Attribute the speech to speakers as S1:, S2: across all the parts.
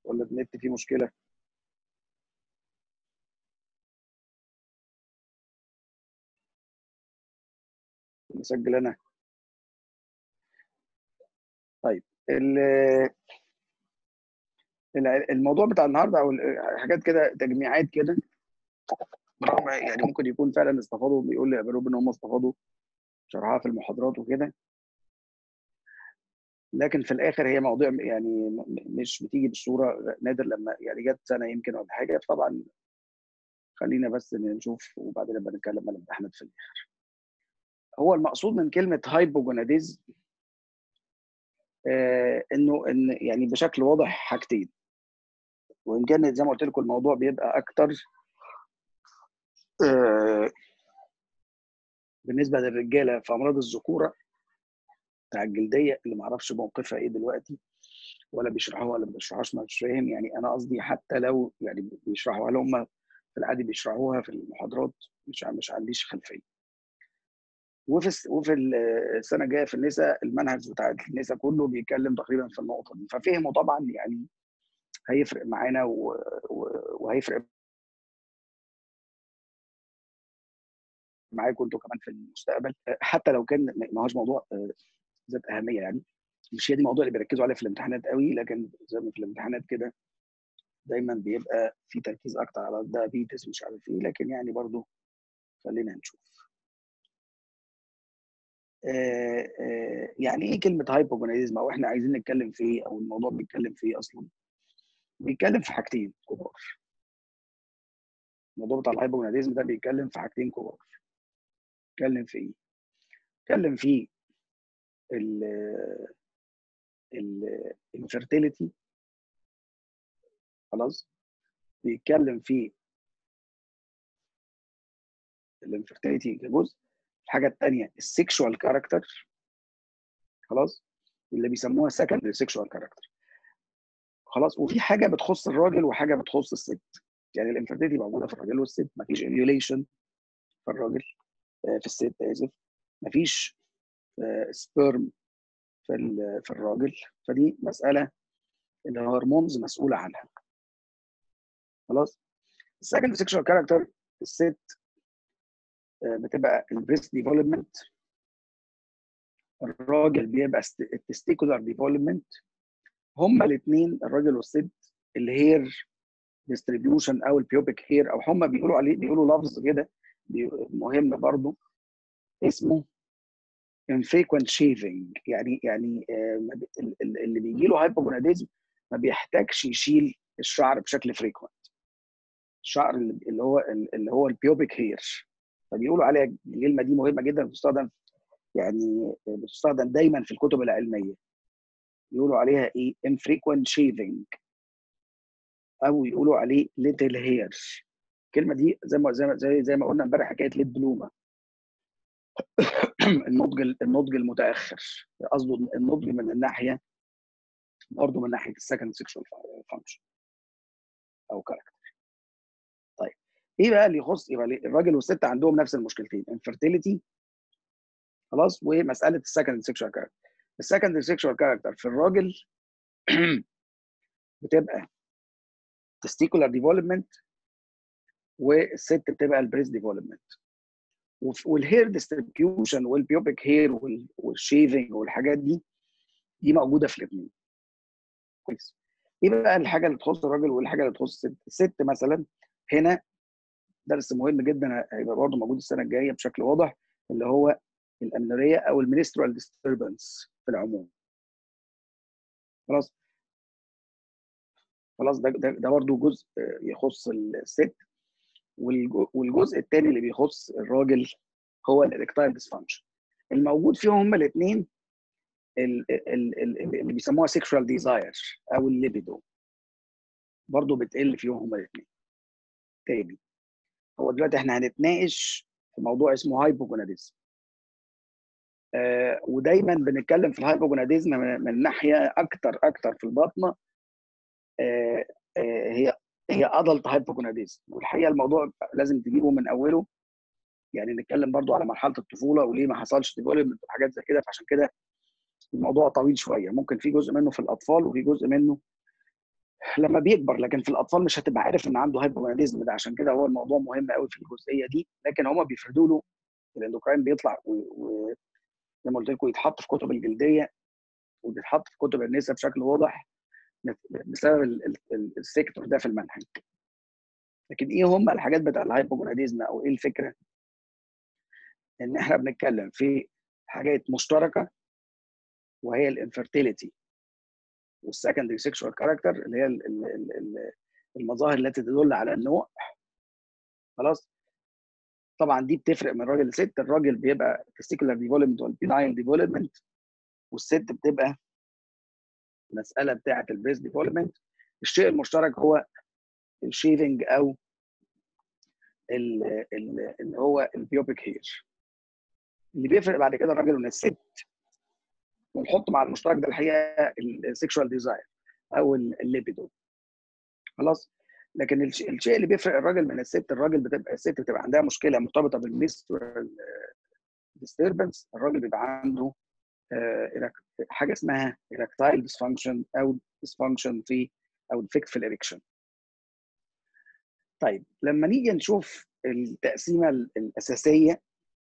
S1: ولا النت فيه مشكله نسجل انا طيب ال- ال- الموضوع بتاع النهارده او ال- حاجات كده تجميعات كده رغم يعني ممكن يكون فعلا استفادوا بيقول لي يا ان هم استفادوا شرحها في المحاضرات وكده لكن في الاخر هي مواضيع يعني م- م- مش بتيجي بالصوره نادر لما يعني جت سنه يمكن ولا حاجه فطبعا خلينا بس نشوف وبعدين نبقى نتكلم عن الامتحانات في الاخر هو المقصود من كلمه هايبوجوناديزم آه انه ان يعني بشكل واضح حاجتين وان كان زي ما قلت لكم الموضوع بيبقى اكتر آه بالنسبه للرجاله في امراض الذكوره بتاع الجلديه اللي ما اعرفش موقفها ايه دلوقتي ولا بيشرحوها ولا ما بيشرحوهاش مش فاهم يعني انا قصدي حتى لو يعني بيشرحوا هل هم في العادي بيشرحوها في المحاضرات مش مش عنديش خلفيه وفي الس- وفي ال- السنه الجايه في النساء المنهج بتاع النساء كله بيتكلم تقريبا في النقطه دي ففهموا طبعا يعني هيفرق معانا و- و- وهيفرق معاكم انتوا كمان في المستقبل حتى لو كان ما هوش موضوع آه، ذات اهميه يعني مش هي دي الموضوع اللي بيركزوا عليه في الامتحانات قوي لكن زي ما في الامتحانات كده دايما بيبقى في تركيز اكتر على الدايابيتس مش عارف ايه لكن يعني برضو خلينا نشوف آه، آه، يعني ايه كلمه هايبوجوناديزم او احنا عايزين نتكلم في ايه او الموضوع بيتكلم في ايه اصلا بيتكلم في حاجتين كبار الموضوع بتاع الهايبوجوناديزم ده بيتكلم في حاجتين كبار بيتكلم في ايه بيتكلم في ال الانفيرتيليتي خلاص بيتكلم في الانفيرتيليتي كجزء الحاجه الثانيه السكشوال كاركتر خلاص اللي بيسموها سكندري سكشوال كاركتر خلاص وفي حاجه بتخص الراجل وحاجه بتخص الست يعني الانفيرتيليتي موجوده في الراجل والست مفيش ايفيوليشن في الراجل آه، في الست اسف مفيش سبيرم في ال- في الراجل فدي مساله الهرمونز مسؤوله عنها خلاص السكند سيكشوال كاركتر الست آه، بتبقى البريست ديفلوبمنت الراجل بيبقى التستيكولار ديفلوبمنت هما الاثنين الراجل والست الهير ديستريبيوشن او البيوبيك هير او هما بيقولوا عليه بيقولوا لفظ كده بي- مهم برضو اسمه infrequent shaving يعني يعني آه، ما بي- ال- ال- اللي بيجي له هايبوجوناديزم ما بيحتاجش يشيل الشعر بشكل فريكوينت الشعر اللي اللي هو اللي هو البيوبيك هير فبيقولوا عليها الكلمه دي مهمه جدا بتستخدم يعني بتستخدم دايما في الكتب العلميه يقولوا عليها ايه infrequent shaving او يقولوا عليه little hair الكلمه دي زي ما زي ما زي, زي ما قلنا امبارح حكايه ليد بلومه النضج النضج المتاخر قصده النضج من الناحيه برضه من ناحيه السكند سيكشوال فانكشن او كاركتر طيب ايه بقى اللي يخص يبقى الراجل والست عندهم نفس المشكلتين انفيرتيليتي خلاص ومساله السكند سيكشوال كاركتر السكند سيكشوال كاركتر في الراجل بتبقى testicular development والست بتبقى البريست ديفلوبمنت والهير ديستريبيوشن والبيوبيك هير والشيفنج والحاجات دي دي موجوده في الاثنين كويس ايه بقى الحاجه اللي تخص الراجل والحاجه اللي تخص الست الست مثلا هنا درس مهم جدا هيبقى برضه موجود السنه الجايه بشكل واضح اللي هو الامنوريه او المينسترال ديستربنس في العموم خلاص خلاص ده ده, ده برضه جزء يخص الست والجزء الثاني اللي بيخص الراجل هو الاريكتايل ديسفانكشن الموجود فيهم هما الاثنين اللي بيسموها سيكشوال ديزاير او الليبيدو برضه بتقل فيهم هما الاثنين تاني هو دلوقتي احنا هنتناقش في موضوع اسمه هايبوجوناديزم آه ودايما بنتكلم في الهايبوجوناديزم من, من ناحيه اكتر اكتر في الباطنه آه آه هي هي ادلت هايبوجوناديزم والحقيقه الموضوع لازم تجيبه من اوله يعني نتكلم برضو على مرحله الطفوله وليه ما حصلش ديفلوبمنت وحاجات زي كده فعشان كده الموضوع طويل شويه ممكن في جزء منه في الاطفال وفي جزء منه لما بيكبر لكن في الاطفال مش هتبقى عارف ان عنده هايبوجوناديزم ده عشان كده هو الموضوع مهم قوي في الجزئيه دي لكن هم بيفردوا له الاندوكراين بيطلع وزي ما قلت لكم يتحط في كتب الجلديه وبيتحط في كتب النساء بشكل واضح بسبب السيكتور ده في المنهج لكن ايه هم الحاجات بتاع الهايبوجوناديزم او ايه الفكره ان احنا بنتكلم في حاجات مشتركه وهي الانفرتيليتي والسكندري سيكشوال كاركتر اللي هي المظاهر التي تدل على النوع خلاص طبعا دي بتفرق من راجل لست الراجل بيبقى testicular development والبينايل ديفلوبمنت والست بتبقى المساله بتاعه البريست ديفلوبمنت الشيء المشترك هو الشيفنج او اللي هو البيوبيك هير اللي بيفرق بعد كده الراجل من الست ونحط مع المشترك ده الحقيقه السكشوال ديزاير او الليبيدو خلاص لكن الشيء اللي بيفرق الراجل من الست الراجل بتبقى الست بتبقى عندها مشكله مرتبطه بالميسترال ديستربنس الراجل بيبقى عنده حاجه اسمها erectile dysfunction او dysfunction في او defect في الاريكشن طيب لما نيجي نشوف التقسيمه الاساسيه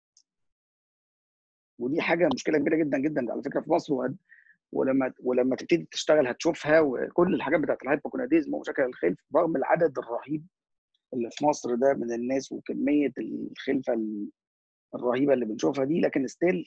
S1: ودي حاجه مشكله كبيره جدا جدا على فكره في مصر ولما ولما تبتدي تشتغل هتشوفها وكل الحاجات بتاعت الهايبوكوناديزم ومشاكل الخلف رغم العدد الرهيب اللي في مصر ده من الناس وكميه الخلفه الرهيبه اللي بنشوفها دي لكن ستيل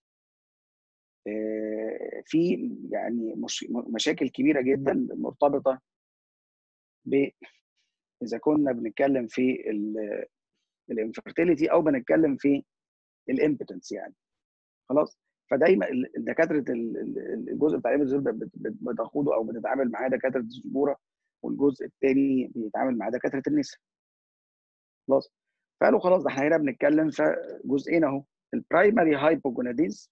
S1: في يعني مش مشاكل كبيره جدا مرتبطه ب اذا كنا بنتكلم في الانفرتيليتي او بنتكلم في الامبتنس يعني خلاص فدايما دكاتره الجزء بتاع بتاخده او بتتعامل معاه دكاتره الذكوره والجزء الثاني بيتعامل مع دكاتره النساء خلاص فقالوا خلاص ده احنا هنا بنتكلم في جزئين اهو البرايمري هايبوجوناديز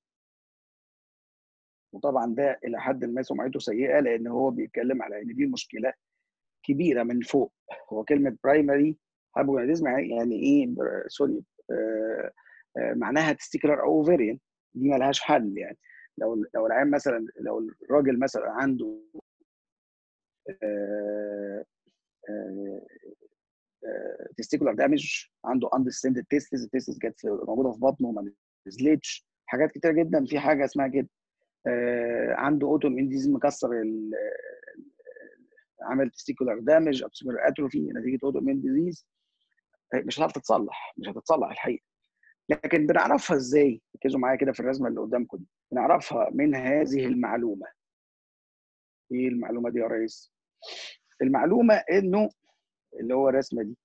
S1: وطبعا ده الى حد ما سمعته سيئه لان هو بيتكلم على ان دي مشكله كبيره من فوق هو كلمه برايمري هايبوجوناديزم يعني ايه سوري آه آه معناها تستيكلر او اوفيريان دي ملهاش حل يعني لو لو العيان مثلا لو الراجل مثلا عنده تستيكولار دامج عنده اندستندد تيستس التيستس كانت موجوده في بطنه وما نزلتش حاجات كتير جدا في حاجه اسمها كده عنده اوتو انديز مكسر عمل تستيكولار دامج او اتروفي نتيجه اوتو ديزيز مش هتعرف تتصلح مش هتتصلح الحقيقه لكن بنعرفها ازاي؟ ركزوا معايا كده في الرسمه اللي قدامكم دي بنعرفها من هذه المعلومه ايه المعلومه دي يا ريس؟ المعلومه انه اللي هو الرسمه دي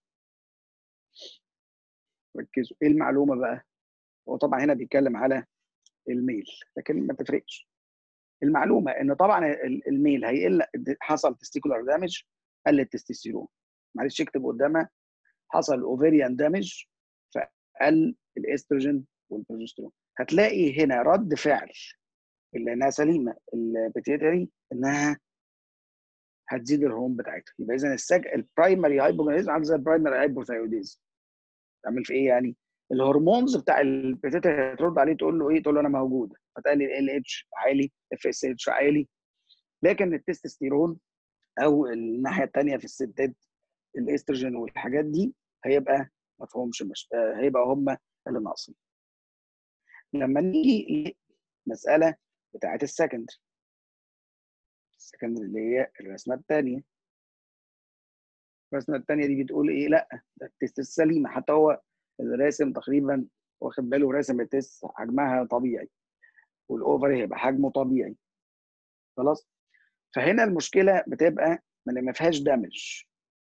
S1: ركزوا ايه المعلومه بقى؟ هو طبعا هنا بيتكلم على الميل لكن ما تفرقش المعلومه ان طبعا الميل هيقل حصل تستيكولار دامج قل التستوستيرون معلش اكتب قدامها حصل اوفيريان دامج فقل الاستروجين والبروجسترون هتلاقي هنا رد فعل اللي انها سليمه البيتيتري انها هتزيد الهرمون بتاعتها يبقى اذا السج البرايمري هايبوجونيزم عامل زي البرايمري هايبوثايروديزم تعمل في ايه يعني؟ الهرمونز بتاع البيتيتري هترد عليه تقول له ايه؟ تقول له انا موجوده فتلاقي ال اتش عالي اف اس اتش عالي لكن التستوستيرون او الناحيه الثانيه في الستات الاستروجين والحاجات دي هيبقى ما فيهمش مش... هيبقى هم اللي ناقصين لما نيجي للمساله بتاعت السكندري السكندري اللي هي الرسمه الثانيه الرسمه الثانيه دي بتقول ايه لا ده التست السليمه حتى هو الراسم تقريبا واخد باله راسم التست حجمها طبيعي والاوفر هيبقى حجمه طبيعي خلاص فهنا المشكله بتبقى ان ما فيهاش دامج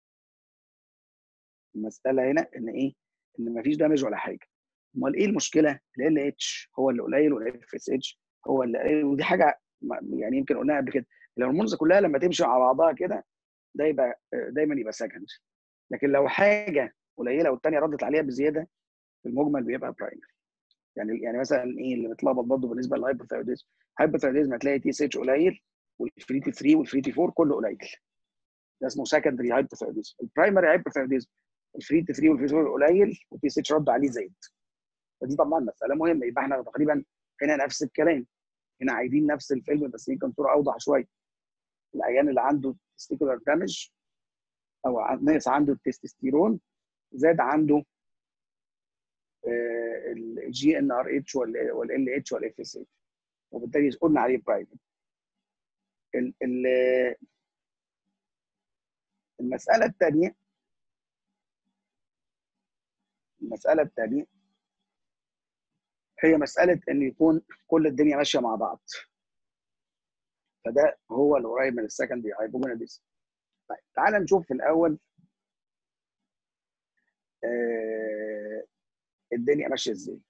S1: المساله هنا ان ايه ان ما فيش دامج ولا حاجه امال ايه المشكله ال اتش هو اللي قليل والاف اس اتش هو اللي قليل ودي حاجه يعني يمكن قلناها قبل كده الهرمونز كلها لما تمشي مع بعضها كده ده يبقى دايما يبقى سكندري لكن لو حاجه قليله والثانيه ردت عليها بزياده المجمل بيبقى برايمري يعني يعني مثلا ايه اللي متلخبط برضه بالنسبه للهايبوثايروديزم الهايبوثايروديزم هتلاقي تي اس اتش قليل والفري تي 3 والفري تي 4 كله قليل ده اسمه سكندري هايبوثايروديزم البرايمري هايبوثايروديزم الفري تي 3 والفري تي 4 قليل والتي اس اتش رد عليه زايد فدي طبعا مساله مهمه يبقى احنا تقريبا هنا نفس الكلام هنا عايدين نفس الفيلم بس يمكن صوره اوضح شويه العيان اللي عنده تستيكولار دامج او ناقص عنده التستوستيرون زاد عنده الجي ان ار اتش والال اتش والاف اس اتش وبالتالي قلنا عليه برايفت المساله الثانيه المساله الثانيه هي مساله ان يكون كل الدنيا ماشيه مع بعض فده هو القريب من السكندري هايبوجوناديزم طيب تعال نشوف في الاول آه الدنيا ماشيه ازاي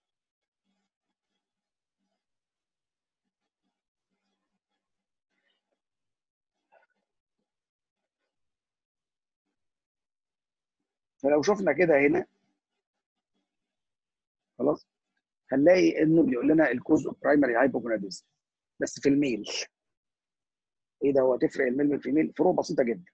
S1: فلو شفنا كده هنا خلاص هنلاقي انه بيقول لنا الكوز اوف برايمري هايبوجوناديزم بس في الميل ايه ده هو تفرق الميل من الفيميل فروق بسيطه جدا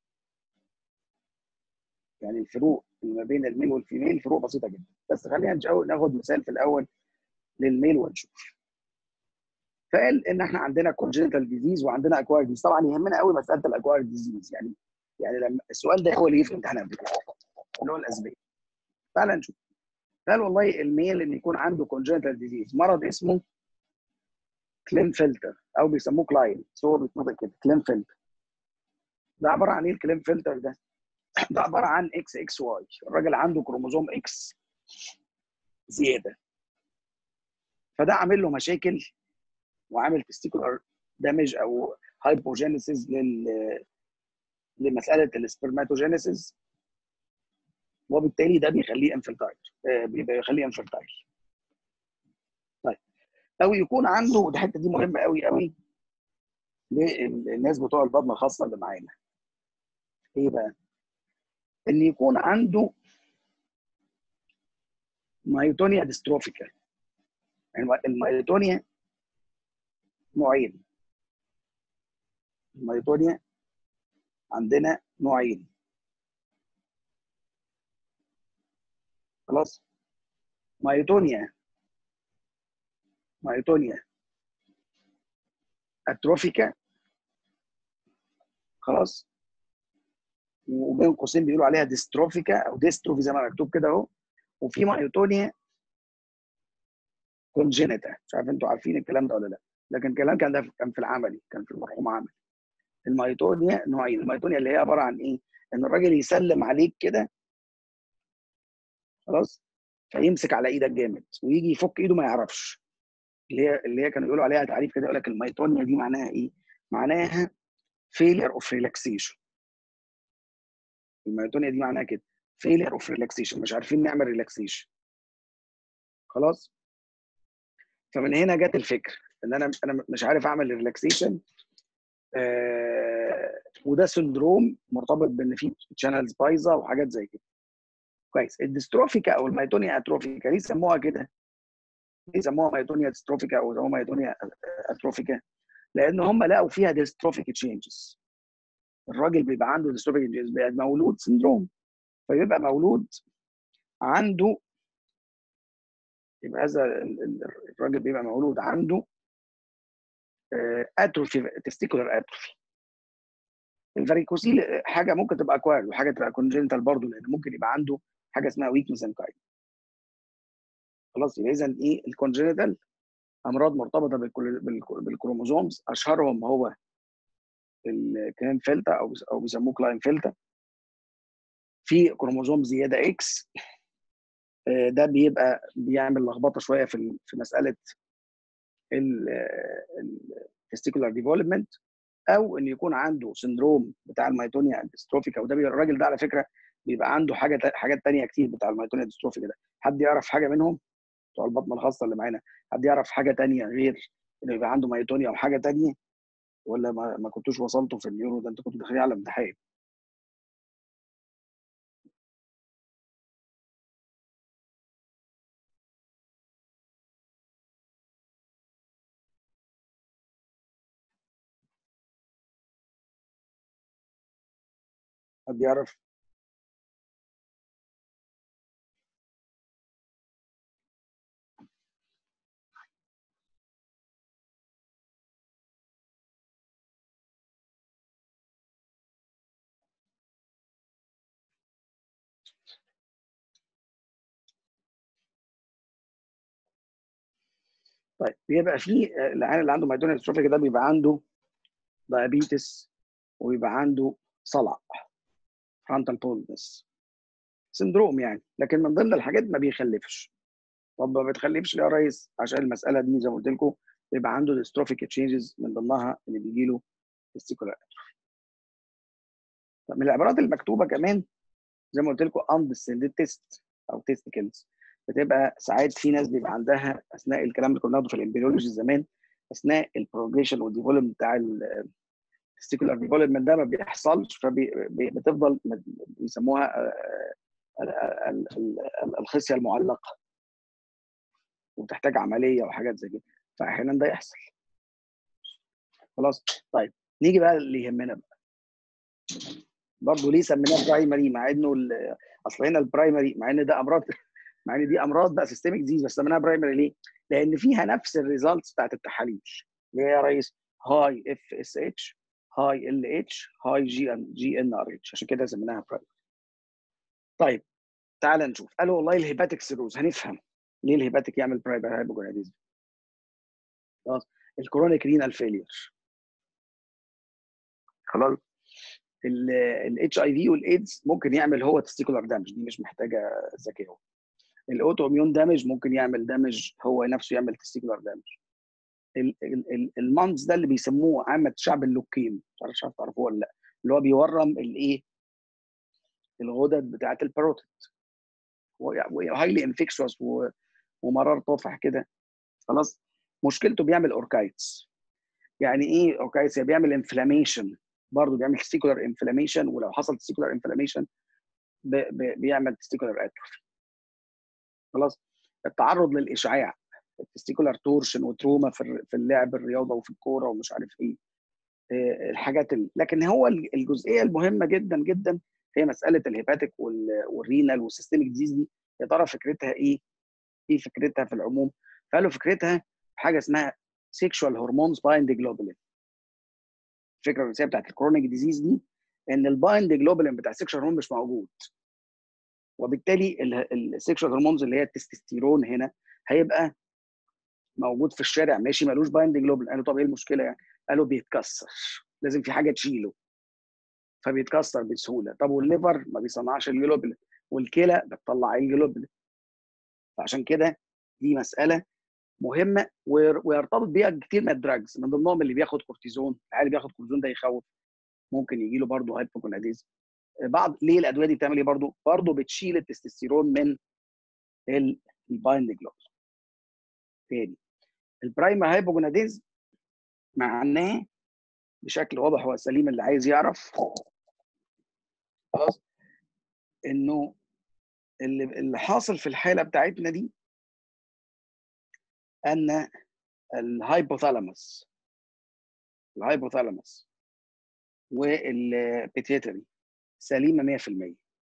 S1: يعني الفروق اللي ما بين الميل والفيميل فروق بسيطه جدا بس خلينا ناخد مثال في الاول للميل ونشوف فقال ان احنا عندنا كونجنتال ديزيز وعندنا اكواير ديزيز طبعا يهمنا قوي مساله الاكواير ديزيز يعني يعني لما السؤال ده هو اللي يجي في الامتحان قبل كده اللي هو الاسباب تعال نشوف قال والله الميل ان يكون عنده كونجنتال ديزيز مرض اسمه كلين فلتر او بيسموه كلاين بس هو بيتنطق كده كلين فلتر ده عباره عن ايه الكلين فلتر ده؟ ده عباره عن اكس اكس واي الراجل عنده كروموزوم اكس زياده فده عامل له مشاكل وعامل تستيكولار دامج او هايبوجينيسيس لل لمساله السبرماتوجينيسيس وبالتالي ده بيخليه انفلتايل بيخليه انفلتايل طيب او يكون عنده الحته دي مهمه قوي قوي للناس بتوع البطنه الخاصه اللي معانا ايه بقى ان يكون عنده مايوتونيا ديستروفيكا يعني المايوتونيا نوعين المايوتونيا عندنا نوعين خلاص مايوتونيا مايوتونيا اتروفيكا خلاص وبين قوسين بيقولوا عليها ديستروفيكا او ديستروفي زي ما مكتوب كده اهو وفي مايوتونيا كونجينيتا مش عارف انتوا عارفين الكلام ده ولا لا لكن الكلام كان ده كان في العملي كان في المرحوم عملي المايوتونيا نوعين المايوتونيا اللي هي عباره عن ايه ان الراجل يسلم عليك كده خلاص فيمسك على ايدك جامد ويجي يفك ايده ما يعرفش اللي هي اللي هي كانوا يقولوا عليها تعريف كده يقول لك المايتونيا دي معناها ايه؟ معناها failure of relaxation المايتونيا دي معناها كده failure of relaxation مش عارفين نعمل ريلاكسيشن خلاص فمن هنا جت الفكره ان انا انا مش عارف اعمل ريلاكسيشن آه وده سندروم مرتبط بان في شانلز بايظه وحاجات زي كده كويس الديستروفيكا او المايتونيا اتروفيكا ليه سموها كده؟ ليه سموها مايتونيا ديستروفيكا او سموها مايتونيا اتروفيكا؟ لان هم لقوا فيها ديستروفيك تشينجز الراجل بيبقى عنده ديستروفيك تشينجز بيبقى مولود سندروم فيبقى مولود عنده يبقى هذا الراجل بيبقى مولود عنده اتروفي تستيكولار اتروفي الفاريكوسيل حاجه ممكن تبقى اكوارد وحاجه تبقى كونجنتال برضه لان ممكن يبقى عنده حاجه اسمها ويك ميزنكايم خلاص يبقى اذا ايه الكونجنتال امراض مرتبطه بالكروموزومز اشهرهم هو الكلين فيلتا او او بيسموه كلاين فيلتا في كروموزوم زياده اكس ده بيبقى بيعمل لخبطه شويه في في مساله التستيكولار ديفلوبمنت او ان يكون عنده سندروم بتاع الميتونيا ديستروفيكا وده الراجل ده على فكره بيبقى عنده حاجه حاجات ثانيه كتير بتاع الميتونيا ديستروفيكا ده حد يعرف حاجه منهم بتوع البطنه الخاصه اللي معانا حد يعرف حاجه ثانيه غير انه يبقى عنده ميتونيا او حاجه ثانيه ولا ما, ما كنتوش وصلتوا في اليورو ده انتوا كنتوا داخلين على امتحان حد يعرف طيب بيبقى في العيان اللي عنده مايدونيا ديستروفيك ده بيبقى عنده دايابيتس ويبقى عنده صلع فرونتال بولنس سندروم يعني لكن من ضمن الحاجات ما بيخلفش طب ما بتخلفش ليه يا ريس عشان المساله دي زي ما قلت لكم بيبقى عنده ديستروفيك تشينجز من ضمنها اللي بيجي له تستيكولار طب من العبارات المكتوبه كمان زي ما قلت لكم اندسندد تيست او تيستيكلز بتبقى ساعات في ناس بيبقى عندها اثناء الكلام اللي كنا بناخده في الامبريولوجي زمان اثناء البروجريشن والديفلوبمنت بتاع التستيكولار ديفلوبمنت ده ما بيحصلش فبتفضل بيسموها الخصيه المعلقه وتحتاج عمليه وحاجات زي كده فاحيانا ده يحصل خلاص طيب نيجي بقى اللي يهمنا بقى برضه ليه سميناه برايمري مع انه اصل هنا البرايمري مع ان ده امراض مع ان دي امراض بقى سيستميك ديز بس سميناها برايمري ليه؟ لان فيها نفس الريزلتس بتاعت التحاليل اللي هي يا ريس هاي اف اس اتش هاي ال اتش هاي جي ان جي ان ار اتش عشان كده سميناها برايمري طيب تعال نشوف قالوا والله الهيباتيك سيروز هنفهم ليه الهيباتيك يعمل برايمري هايبوجوناديزم خلاص الكرونيك رينال فيلير خلاص الاتش اي في والايدز ممكن يعمل هو تستيكولار دامج دي مش محتاجه ذكاء الاوتو اميون دامج ممكن يعمل دامج هو نفسه يعمل تستيكولار دامج المانز ده اللي بيسموه عامه شعب اللوكيم مش عارف تعرفوه ولا لا اللي هو بيورم الايه الغدد بتاعه الباروتيد وهايلي انفكشوس ومرار طافح كده خلاص مشكلته بيعمل اوركايتس يعني ايه اوركايتس يعني بيعمل انفلاميشن برضه بيعمل تستيكولار انفلاميشن ولو حصل تستيكولار انفلاميشن بيعمل تستيكولار اتروفي خلاص التعرض للاشعاع التستيكولار تورشن وتروما في في اللعب الرياضه وفي الكوره ومش عارف ايه الحاجات اللي. لكن هو الجزئيه المهمه جدا جدا هي مساله الهيباتيك والرينال والسيستميك ديزيز دي يا ترى فكرتها ايه؟ ايه فكرتها في العموم؟ فقالوا فكرتها حاجه اسمها سيكشوال هرمونز بايند جلوبولين الفكره الرئيسيه بتاعت الكرونيك ديزيز دي ان البايند جلوبولين بتاع السيكشوال هرمون مش موجود وبالتالي السيكشوال هرمونز اللي هي التستوستيرون هنا هيبقى موجود في الشارع ماشي ملوش بايند جلوبولين قالوا طب ايه المشكله يعني؟ قالوا بيتكسر لازم في حاجه تشيله فبيتكسر بسهوله طب والليفر ما بيصنعش الجلوبولين والكلى بتطلع الجلوبولين فعشان كده دي مساله مهمه ويرتبط بيها كتير من الدراجز من ضمنهم اللي بياخد كورتيزون اللي بياخد كورتيزون ده يخوف ممكن يجي له برضه هايبوكوناديزم بعض ليه الادويه دي بتعمل ايه برضه؟ برضه بتشيل التستوستيرون من البايند جلوبولين تاني البرايمر هايبوجوناديزم معناه بشكل واضح وسليم اللي عايز يعرف خلاص انه اللي اللي حاصل في الحاله بتاعتنا دي ان الهايبوثالاموس الهايبوثالاموس والبيتيتري سليمه 100%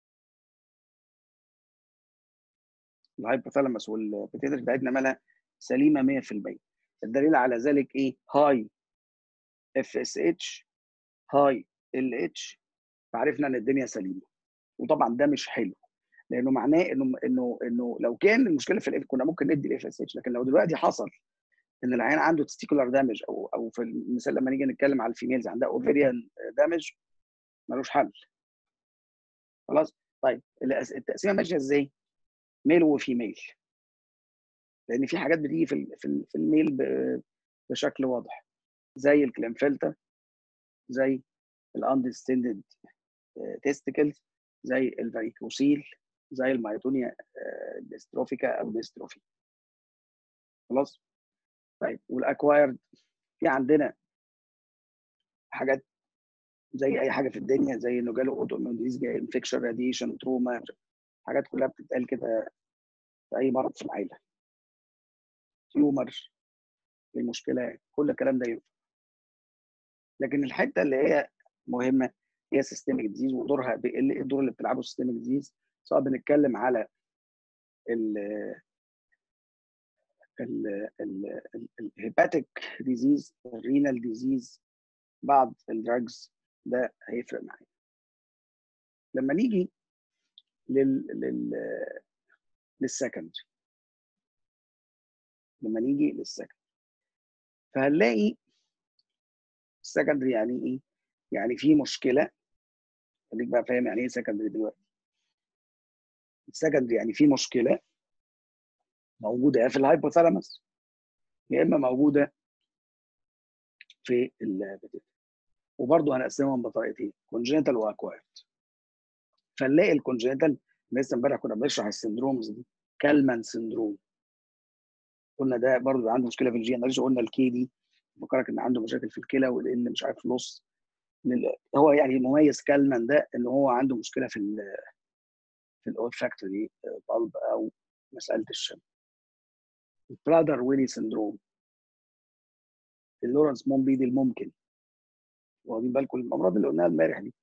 S1: الهايبوثالاموس والبيتيتري بتاعتنا مالها سليمه 100% الدليل على ذلك ايه؟ هاي اف اس اتش هاي ال اتش فعرفنا ان الدنيا سليمه وطبعا ده مش حلو لانه معناه انه انه انه لو كان المشكله في الاف كنا ممكن ندي الاف اس اتش لكن لو دلوقتي حصل ان العيان عنده تستيكولار دامج او او في المثال لما نيجي نتكلم على الفيميلز عندها اوفيريان دامج ملوش حل خلاص طيب التقسيمه ماشيه ازاي؟ ميل وفيميل لان في حاجات بتيجي في في الميل بشكل واضح زي الكلامفيلتا زي الاندستندد تيستيكلز زي الفاريكوسيل زي المايتونيا ديستروفيكا او ديستروفي خلاص طيب والاكوايرد في عندنا حاجات زي اي حاجه في الدنيا زي انه جاله اوتو ديزيز جاي انفكشن راديشن تروما حاجات كلها بتتقال كده في اي مرض في العيله تيومر المشكله كل الكلام ده ينفع لكن الحته اللي هي مهمه هي سيستميك ديزيز ودورها ايه الدور اللي بتلعبه سيستميك ديزيز سواء بنتكلم على ال الهيباتيك ديزيز الرينال ديزيز بعض الدراجز ده هيفرق معايا لما نيجي لل لل للسكندري لما نيجي للسكند فهنلاقي السكندري يعني ايه؟ يعني في مشكله خليك بقى فاهم يعني ايه سكندري دلوقتي السكندري يعني في مشكله موجوده يا في الهايبوثالاموس يا اما موجوده في البتاع وبرضه هنقسمهم بطريقتين كونجنتال واكوايرد فنلاقي الكونجنتال لسه امبارح كنا بنشرح السندرومز دي كالمان سندروم قلنا ده برضه عنده مشكله في الجي انرجي قلنا الكي دي فكرك ان عنده مشاكل في الكلى والان مش عارف لص هو يعني مميز كالمان ده ان هو عنده مشكله في ال في الاولفاكتوري بالب او مساله الشم البرادر ويلي سندروم اللورنس مومبيدي الممكن واخدين بالكم الامراض اللي قلناها امبارح دي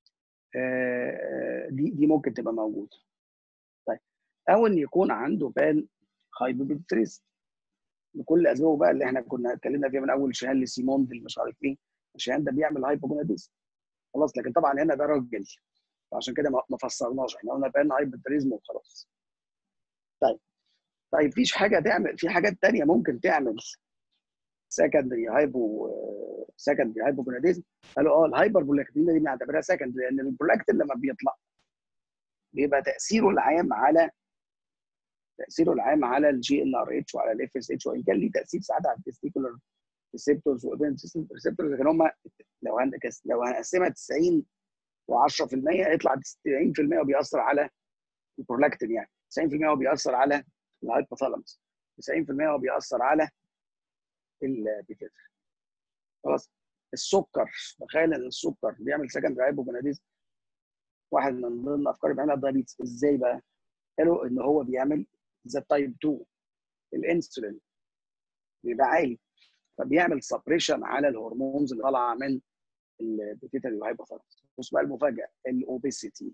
S1: دي دي ممكن تبقى موجوده طيب او ان يكون عنده بان هايبوبيتريز بكل اسبابه بقى اللي احنا كنا اتكلمنا فيها من اول شهان لسيمون اللي مش عارف ايه الشهان ده بيعمل هايبوجوناديز خلاص لكن طبعا هنا ده راجل فعشان كده ما فسرناش احنا قلنا بان هايبوتريزم وخلاص طيب طيب فيش حاجه تعمل في حاجات تانية ممكن تعمل سكندري هايبو سكندري هايبوجوناديزم قالوا اه الهايبر برولاكتين دي بنعتبرها سكندري لان البرولاكتين لما بيطلع بيبقى تاثيره العام على تاثيره العام على الجي ان ار اتش وعلى الاف اس اتش وان كان ليه تاثير ساعات على التستيكولار ريسبتورز والايفنت سيستم ريسبتورز لكن هم لو هنكس لو هنقسمها 90 و10% يطلع 90% وبيأثر على البرولاكتين يعني 90% هو بيأثر على الهايبوثالاموس 90% هو بيأثر على البيتيتر خلاص السكر تخيل ان السكر بيعمل سكند هايبوجوناديزم واحد من ضمن الافكار اللي بيعملها الدايبيتس ازاي بقى؟ قالوا ان هو بيعمل ذا تايب 2 الانسولين بيبقى عالي فبيعمل سبريشن على الهرمونز اللي طالعه من البيتيتري والهايبوثالاموس بص بقى المفاجاه الاوبيسيتي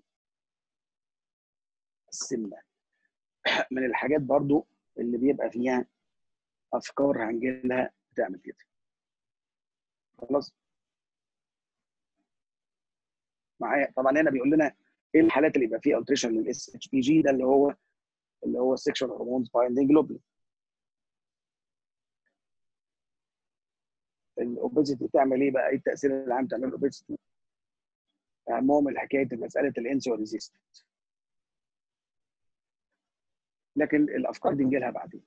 S1: السمنه من الحاجات برضو اللي بيبقى فيها افكار هنجيلها بتعمل كده خلاص معايا طبعا هنا بيقول لنا ايه الحالات اللي يبقى فيها التريشن للاس اتش بي جي ده اللي هو اللي هو السكشوال هرمونز بايندينج جلوبلين الاوبيزيتي تعمل ايه بقى؟ ايه التاثير العام تعمل الاوبيزيتي؟ اهمهم حكايه مساله الانسولين ريزيستنت لكن الافكار دي نجيلها بعدين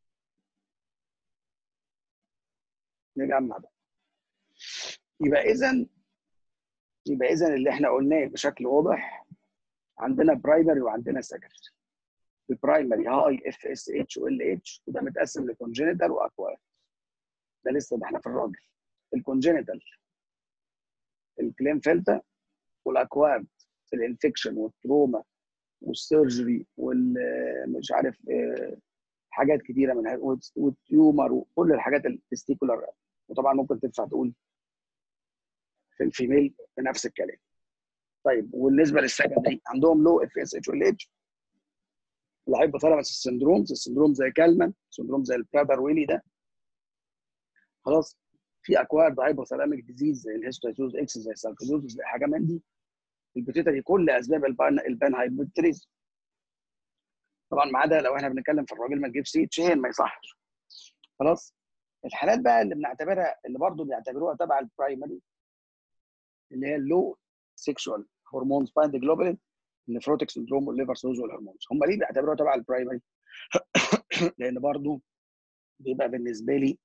S1: نجمع بقى يبقى اذا يبقى اذا اللي احنا قلناه بشكل واضح عندنا برايمري وعندنا سكندري البرايمري هاي اف اس اتش وال اتش وده متقسم لكونجينيتال واكواير ده لسه ده احنا في الراجل الكونجينيتال الكلين فلتا والاكوارد الانفكشن والتروما والسيرجري والمش عارف حاجات كتيره من والتيومر وكل الحاجات التستيكولار وطبعا ممكن تنفع تقول في الفيميل بنفس الكلام طيب وبالنسبه للسكندري عندهم لو اف اس اتش وال اتش الهايبوثالاموس السندرومز السندروم زي كالمان سندروم زي البرادر ويلي ده خلاص في اكوارد هايبوثالاميك ديزيز زي الهيستوتيوز اكس زي الساركوزوز زي حاجه من دي البيتيتري كل اسباب البان البان هايبوتريز طبعا ما عدا لو احنا بنتكلم في الراجل ما تجيب سي تشين ما يصحش خلاص الحالات بقى اللي بنعتبرها اللي برضه بيعتبروها تبع البرايمري اللي هي اللو سيكشوال هرمونز بايند جلوبولين النفروتيك سندروم والليفر سوز والهرمونز هم ليه بيعتبروها تبع البرايمري لان برضه بيبقى بالنسبه لي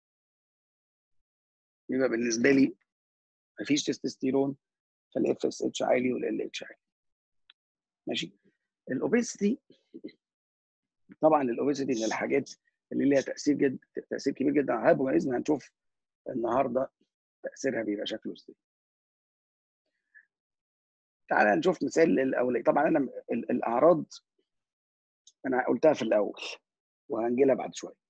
S1: بيبقى بالنسبه لي مفيش تستوستيرون فالاف اس اتش عالي والال اتش عالي ماشي الاوبيستي طبعا الاوبيستي من الحاجات اللي ليها تاثير جد تاثير كبير جدا على الهايبوجونيزم هنشوف النهارده تاثيرها بيبقى شكله ازاي تعالى نشوف مثال للاولي طبعا انا الاعراض انا قلتها في الاول وهنجي لها بعد شويه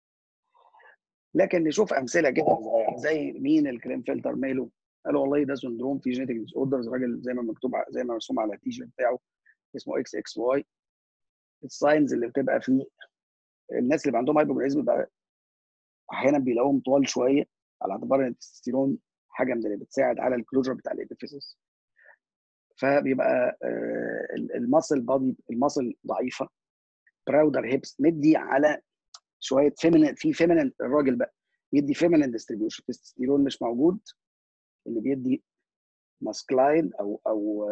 S1: لكن نشوف امثله كده زي مين الكريم فلتر ماله قالوا والله ده سندروم في جينيتك ديس اوردرز راجل زي ما مكتوب زي ما مرسوم على التيشيرت بتاعه اسمه اكس اكس واي الساينز اللي بتبقى فيه الناس اللي عندهم هايبوجلايزم بيبقى احيانا بيلاقوهم طوال شويه على اعتبار ان التستيرون حاجه من اللي بتساعد على الكلوجر بتاع الابيفيسس فبيبقى الماسل بادي الماسل ضعيفه براودر هيبس مدي على شويه فيمينين في فيمينين الراجل بقى يدي فيمينين ديستريبيوشن تستوستيرون مش موجود اللي بيدي ماسكلاين او او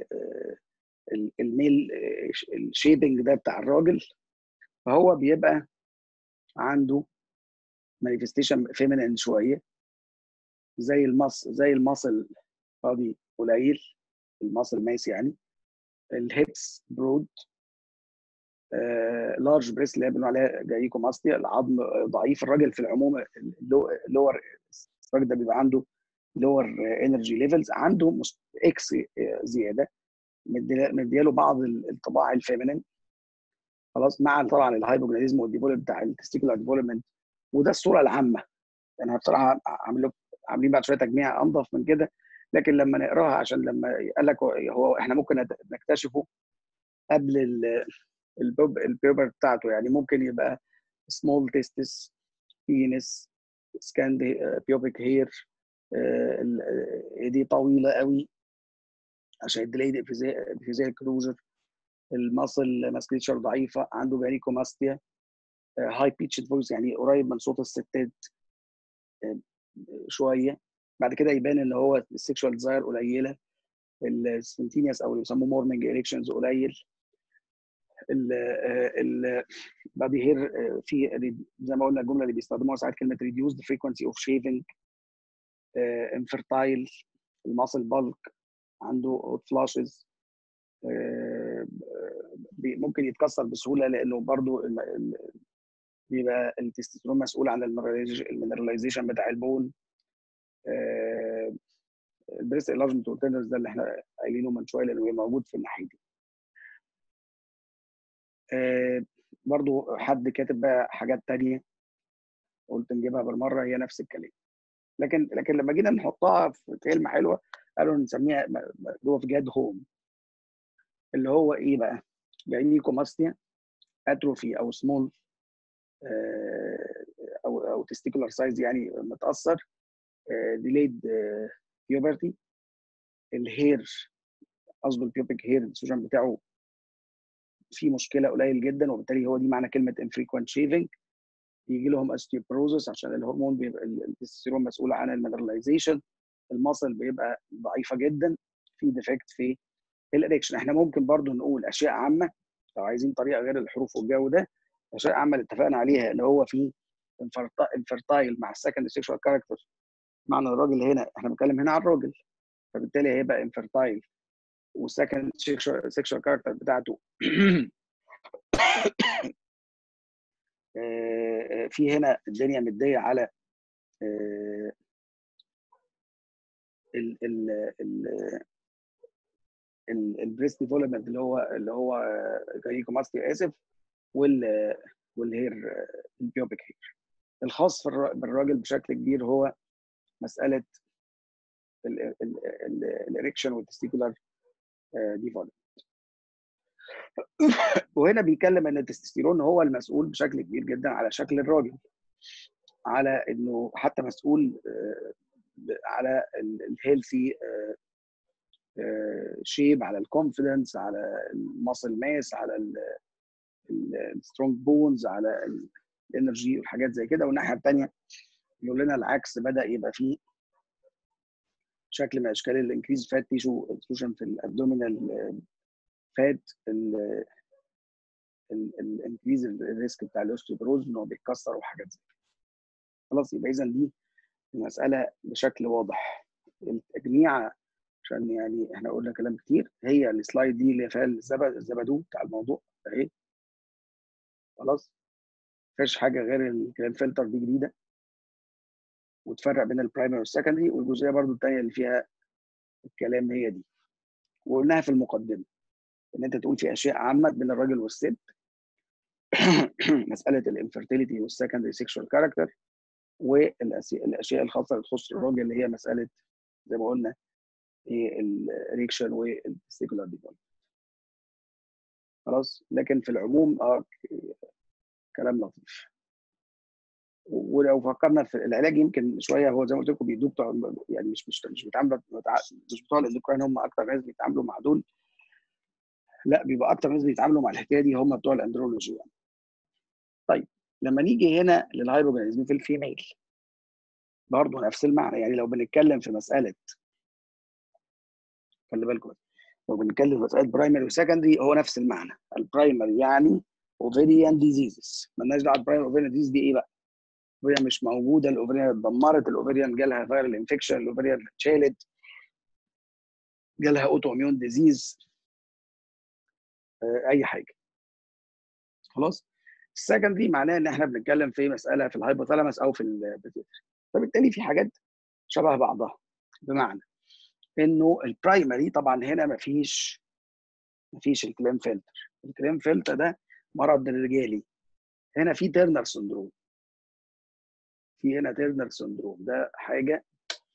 S1: الميل الشيبنج ده بتاع الراجل فهو بيبقى عنده مانيفستيشن فيمينين شويه زي المص زي المصل فاضي قليل المصل ماس يعني الهيبس برود لارج بريس اللي بنقول عليها جايكوماستيا العظم ضعيف الراجل في العموم اللور الراجل ده بيبقى عنده لور انرجي ليفلز عنده اكس زياده مدياله بعض الطباع الفيمينين خلاص مع طبعا الهايبوجناليزم والديفولب بتاع التستيكولار ديفولبمنت وده الصوره العامه يعني انا بصراحه عامل عاملين بعد شويه تجميع انظف من كده لكن لما نقراها عشان لما قال لك هو احنا ممكن نكتشفه قبل البيبر بتاعته يعني ممكن يبقى سمول تيستس بينس سكاند بيوبيك هير ايدي طويله قوي عشان الديليد افيزيال كلوجر المصل ماسكليتشر ضعيفه عنده جاريكوماستيا هاي بيتش فويس يعني قريب من صوت الستات شويه بعد كده يبان ان هو السكشوال ديزاير قليله السبنتينيوس او اللي بيسموه مورنينج اريكشنز قليل البادي هير في زي ما قلنا الجمله اللي بيستخدموها ساعات كلمه reduced frequency of shaving انفرتايل الماسل بالك عنده هوت فلاشز ممكن يتكسر بسهوله لانه برضو بيبقى التستوستيرون مسؤول عن المينراليزيشن بتاع البون البريست انلارجمنت والتندرز ده اللي احنا قايلينه من شويه لانه موجود في الناحيه دي برضو حد كاتب بقى حاجات تانية قلت نجيبها بالمره هي نفس الكلام لكن لكن لما جينا نحطها في كلمه حلوه قالوا نسميها اللي هو في جاد هوم اللي هو ايه بقى؟ جاينيكوماستيا اتروفي او سمول او او تستيكولار سايز يعني متاثر ديليد بيوبرتي الهير قصد البيوبيك هير السوجن بتاعه في مشكله قليل جدا وبالتالي هو دي معنى كلمه infrequent shaving يجي لهم استيوبروزس عشان الهرمون بيبقى التستيرون مسؤول عن المينراليزيشن المصل بيبقى ضعيفه جدا في ديفكت في الاريكشن احنا ممكن برضو نقول اشياء عامه لو عايزين طريقه غير الحروف والجو ده اشياء عامه اللي اتفقنا عليها اللي هو في انفرتايل مع السكند سيكشوال كاركتر معنى الراجل هنا احنا بنتكلم هنا على الراجل فبالتالي هيبقى انفرتايل والسكند سيكشوال كاركتر بتاعته في هنا الدنيا مديه على ال ال ال البريست ديفلوبمنت اللي هو اللي هو جايكوماستي اسف وال والهير البيوبيك هير الخاص بالراجل بشكل كبير هو مساله الاريكشن والتستيكولار ديفلوبمنت وهنا بيتكلم ان التستوستيرون هو المسؤول بشكل كبير جدا على شكل الراجل على انه حتى مسؤول على الهيلثي شيب على الكونفيدنس على الماسل ماس على السترونج بونز على الانرجي والحاجات زي كده والناحيه الثانيه يقول لنا العكس بدا يبقى فيه شكل من اشكال الانكريز فات تيشو اكسكلوجن في الابدومينال فات الانكريز الريسك بتاع الاوستيوبروز ان هو بيتكسر وحاجات زي كده خلاص يبقى اذا دي المساله بشكل واضح التجميع عشان يعني احنا قلنا كلام كتير هي السلايد دي اللي فيها الزبدو بتاع الموضوع اهي خلاص مفيش حاجه غير الفلتر دي جديده وتفرق بين البرايمري والسكندري والجزئيه برضو الثانيه اللي فيها الكلام هي دي وقلناها في المقدمه ان انت تقول في اشياء عامه بين الراجل والست مساله الانفرتيليتي والسكندري سيكشوال كاركتر والاشياء الخاصه اللي تخص الراجل اللي هي مساله زي ما قلنا الريكشن والتستيكولار ديفلوبمنت خلاص لكن في العموم اه كلام لطيف ولو فكرنا في العلاج يمكن شويه هو زي ما قلت لكم بيدوب بتوع يعني مش مش مش بيتعاملوا مش بتوع الاندوكراين هم اكتر ناس بيتعاملوا مع دول لا بيبقى اكتر ناس بيتعاملوا مع الحكايه دي هم بتوع الاندرولوجي يعني. طيب لما نيجي هنا للهايبوجوناديزم في الفيميل برضه نفس المعنى يعني لو بنتكلم في مساله خلي بالكم لو بنتكلم في مساله برايمري وسكندري هو نفس المعنى البرايمري يعني اوفيريان ديزيزز مالناش دعوه بالبرايمري اوفيريان ديزيز دي ايه بقى؟ الاوفيريان مش موجوده الاوفيريان اتدمرت الاوفيريان جالها فايرال انفكشن الاوفيريان اتشالت جالها اوتو اميون ديزيز اي حاجه خلاص السكندري معناه ان احنا بنتكلم في مساله في الهايبوثالاموس او في البيتيوتري فبالتالي في حاجات شبه بعضها بمعنى انه البرايمري طبعا هنا مفيش مفيش الكلام فلتر الكلام فلتر ده مرض رجالي هنا في تيرنر سندروم في هنا تيرنر سندروم ده حاجه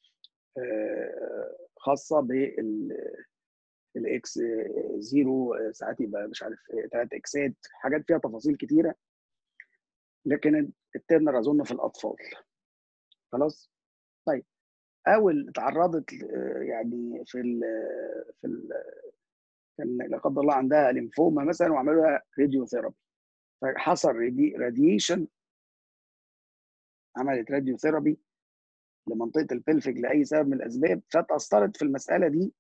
S1: خاصه بال الاكس زيرو ساعات يبقى مش عارف ثلاث اكسات حاجات فيها تفاصيل كتيره لكن التيرنر اظن في الاطفال خلاص طيب او اللي اتعرضت يعني في ال في ال كان لا قدر الله عندها ليمفوما مثلا وعملوا لها راديو ثيرابي فحصل راديشن عملت راديو ثيرابي لمنطقه البلفج لاي سبب من الاسباب فتاثرت في المساله دي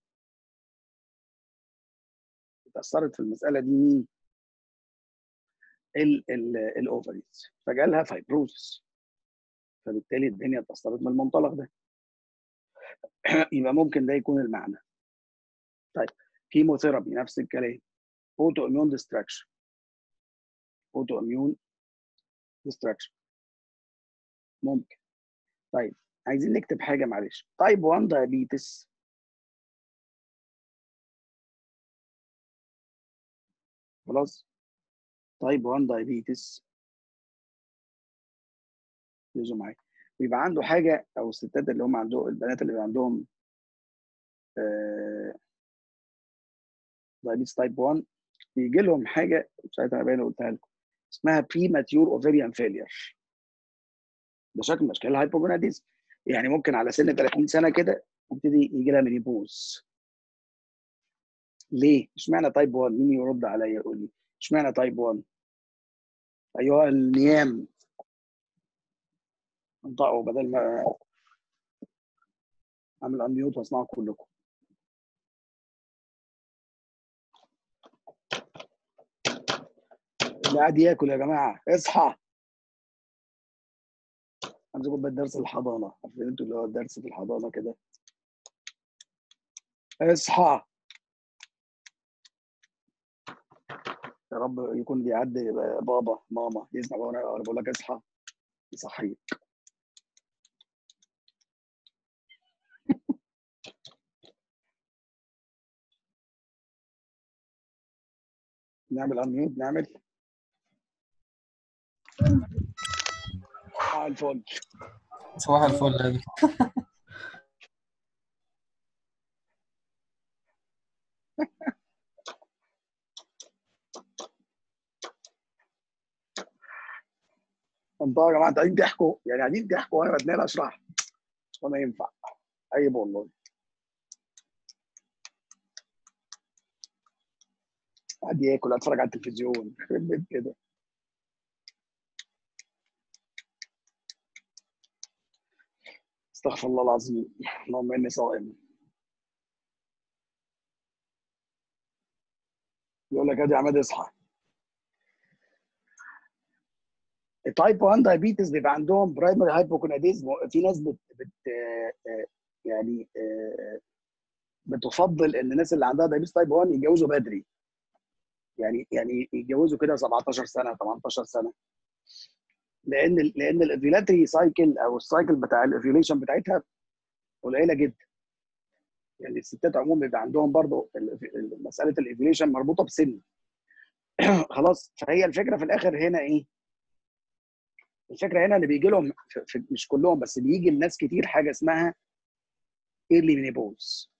S1: اتاثرت في المساله دي مين؟ الاوفريز فجالها فايبروزس فبالتالي الدنيا اتاثرت من المنطلق ده يبقى ممكن ده يكون المعنى طيب كيموثيرابي نفس الكلام اوتو اميون ديستراكشن اوتو اميون ديستراكشن ممكن طيب عايزين نكتب حاجه معلش تايب 1 دايابيتس خلاص تايب 1 دايابيتس ركزوا معايا بيبقى عنده حاجه او الستات اللي هم عندهم البنات اللي بيبقى عندهم دايابيتس تايب 1 بيجي لهم حاجه ساعتها انا باين قلتها لكم اسمها بري ماتيور اوفيريان فيلير ده شكل من اشكال الهايبوجوناديزم يعني ممكن على سن 30 سنه كده يبتدي يجي لها مينيبوز ليه؟ اشمعنى تايب 1 مين يرد عليا يقول لي اشمعنى تايب 1 ايها النيام انطقوا بدل ما اعمل انميوت واسمعكم كلكم اللي قاعد ياكل يا جماعه اصحى عندكم بقى درس الحضانه عارفين انتوا اللي هو الدرس في الحضانه كده اصحى يا رب يكون بيعدي بابا ماما يسمع وانا بقول لك اصحى يصحيك نعمل انميوت نعمل صباح الفل
S2: صباح الفل يا
S1: انتوا يا جماعه انتوا قاعدين تحكوا يعني قاعدين تحكوا وانا بتنقل اشرح وما ينفع عيب والله قاعد ياكل اتفرج على التلفزيون يخرب بيت كده استغفر الله العظيم اللهم اني صائم يقول لك ادي عماد اصحى التايب 1 دايابيتس بيبقى عندهم برايمري هايبوكوناديزم في ناس بت, بت يعني بتفضل ان الناس اللي عندها دايابيتس تايب 1 يتجوزوا بدري يعني يعني يتجوزوا كده 17 سنه 18 سنه لان لان الاوفيلاتري سايكل او السايكل بتاع الاوفيوليشن بتاعتها قليله جدا يعني الستات عموما بيبقى عندهم برضه مساله الاوفيوليشن مربوطه بسن خلاص فهي الفكره في الاخر هنا ايه؟ الفكره هنا ان بيجي لهم مش كلهم بس بيجي لناس كتير حاجه اسمها ايرلي مينيبوز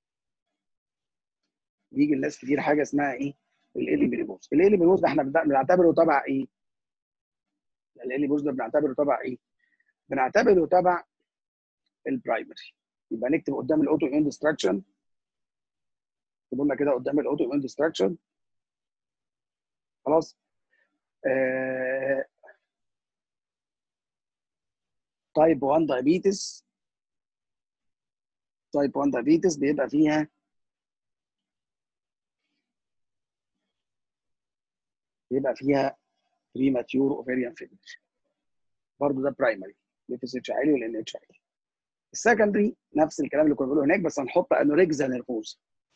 S1: بيجي لناس كتير حاجه اسمها ايه؟ الايرلي مينيبوز الايرلي مينيبوز ده احنا بنعتبره تبع ايه؟ الايرلي مينيبوز ده بنعتبره تبع ايه؟ بنعتبره تبع البرايمري يبقى نكتب قدام الاوتو ايمون ديستراكشن اكتبوا لنا كده قدام الاوتو ايمون ديستراكشن خلاص آه تايب 1 دايابيتس تايب 1 دايابيتس بيبقى فيها بيبقى فيها بريماتيور اوفيريان فيلير برضه ده برايمري الاف اس اتش عالي والان اتش عالي السكندري نفس الكلام اللي كنا بنقوله هناك بس هنحط انوركزا نيرفوزا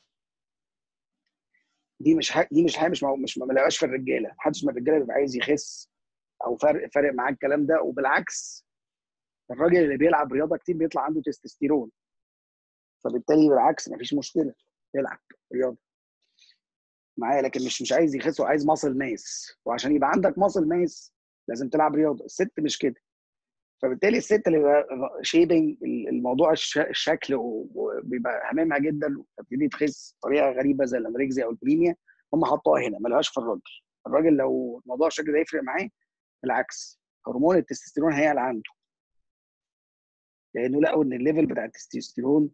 S1: دي مش ح... دي مش حاجه مش مو... مش ما بنلاقيهاش في الرجاله محدش من الرجاله بيبقى عايز يخس او فارق فارق معاه الكلام ده وبالعكس الراجل اللي بيلعب رياضه كتير بيطلع عنده تستوستيرون فبالتالي بالعكس مفيش مشكله يلعب رياضه معايا لكن مش مش عايز يخس وعايز ماسل ماس وعشان يبقى عندك ماسل ماس لازم تلعب رياضه الست مش كده فبالتالي الست اللي بيبقى شيبنج الموضوع الش... الشكل وبيبقى هاممها جدا وتبتدي تخس بطريقه غريبه زي الانوركسيا او البوليميا هم حطوها هنا ما لهاش في الراجل الراجل لو موضوع الشكل ده يفرق معاه بالعكس هرمون التستوستيرون هيعلى عنده لانه لقوا ان الليفل بتاع التستوستيرون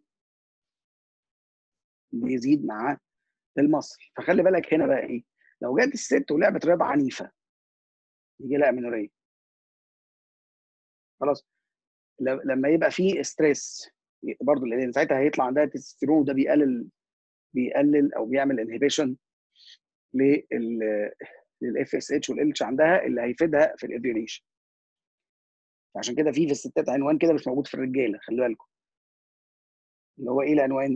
S1: بيزيد مع المصل فخلي بالك هنا بقى ايه لو جت الست ولعبت رياضه عنيفه يجي لها امينوريه خلاص لما يبقى في ستريس برضه لان ساعتها هيطلع عندها تستوستيرون وده بيقلل بيقلل او بيعمل انهبيشن لل للاف اس اتش والاتش عندها اللي هيفيدها في الايفيوليشن عشان كده في في الستات عنوان كده مش موجود في الرجاله خلي بالكم اللي هو ايه العنوان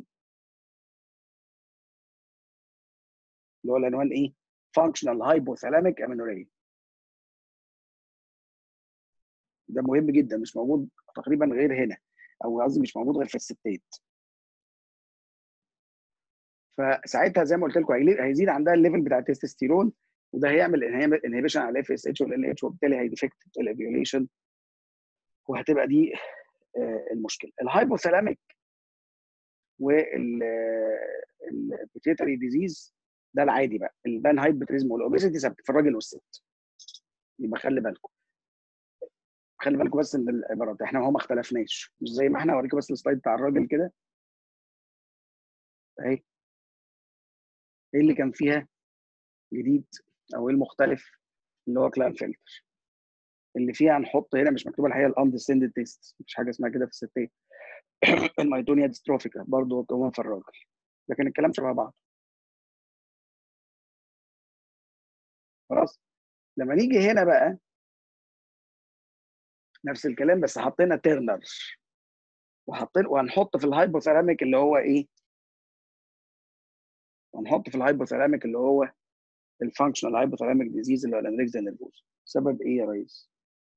S1: اللي هو العنوان ايه functional hypothalamic amenorrhea ده مهم جدا مش موجود تقريبا غير هنا او قصدي مش موجود غير في الستات فساعتها زي ما قلت لكم هيزيد عندها الليفل بتاع التستوستيرون وده هيعمل انهبيشن على الاف اس اتش والال اتش وبالتالي هيديفكت الايفيوليشن وهتبقى دي المشكله الهايبوثالاميك والبيتيتري ديزيز ده العادي بقى البان هايبوتريزم والاوبيسيتي ثابت في الراجل والست يبقى خلي بالكم خلي بالكم بس ان العبارات احنا وهو ما اختلفناش مش زي ما احنا اوريك بس السلايد بتاع الراجل كده اهي ايه اللي كان فيها جديد او ايه المختلف اللي هو كلام فلتر اللي فيها هنحط هنا مش مكتوبه الحقيقه الاندستندد تيست مش حاجه اسمها كده في الستات الميتونيا ديستروفيكا برضه كمان في الراجل لكن الكلام شبه بعض خلاص لما نيجي هنا بقى نفس الكلام بس حطينا تيرنر وحطينا وهنحط في الهايبوثالاميك اللي هو ايه وهنحط في الهايبوثالاميك اللي هو الفانكشنال هايبوثالاميك ديزيز اللي هو الانريكزيا نيرفوز سبب ايه يا ريس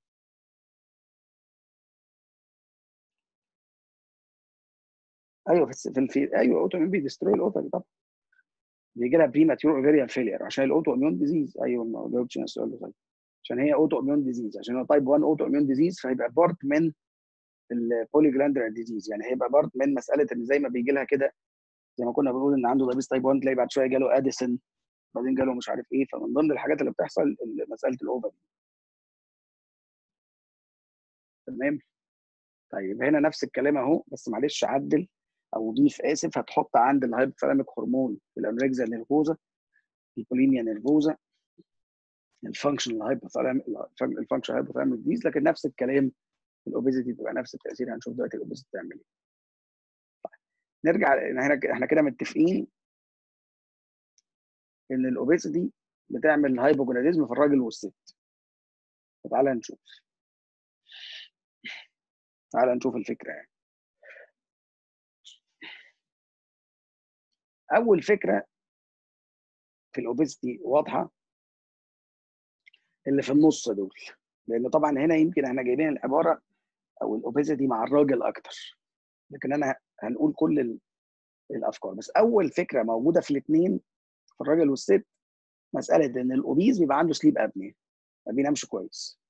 S1: ايوه في في, في ايوه اوتو اميون بيدستروي الاوتري طبعا بيجي لها بريماتيور اوفيريان فيلير عشان الاوتو اميون ديزيز ايوه ما جاوبتش انا السؤال ده طيب عشان هي اوتو اميون ديزيز عشان هو تايب 1 اوتو اميون ديزيز فهيبقى بارت من البولي جلاندر ديزيز يعني هيبقى بارت من مساله ان زي ما بيجي لها كده زي ما كنا بنقول ان عنده دايبيس تايب 1 تلاقي بعد شويه جاله اديسون بعدين جاله مش عارف ايه فمن ضمن الحاجات اللي بتحصل مساله الاوفر تمام طيب هنا نفس الكلام اهو بس معلش عدل او ضيف اسف هتحط عند الهايبوثالاميك هرمون الانريكزا نيرفوزا البوليميا نيرفوزا الفانكشنال هايبوثالاميك الفانكشنال هايبوثالاميك ديز لكن نفس الكلام الاوبيزيتي بتبقى نفس التاثير هنشوف دلوقتي الاوبيزيتي بتعمل ايه طيب. نرجع هنا احنا كده متفقين ان الاوبيزيتي بتعمل هايبوجوناديزم في الراجل والست فتعالى نشوف تعالى نشوف الفكره يعني اول فكره في الاوبيزيتي واضحه اللي في النص دول لان طبعا هنا يمكن احنا جايبين العباره او الاوبيزيتي مع الراجل اكتر لكن انا هنقول كل الافكار بس اول فكره موجوده في الاثنين في الراجل والست مساله ان الاوبيز بيبقى عنده سليب ابنيا ما بينامش كويس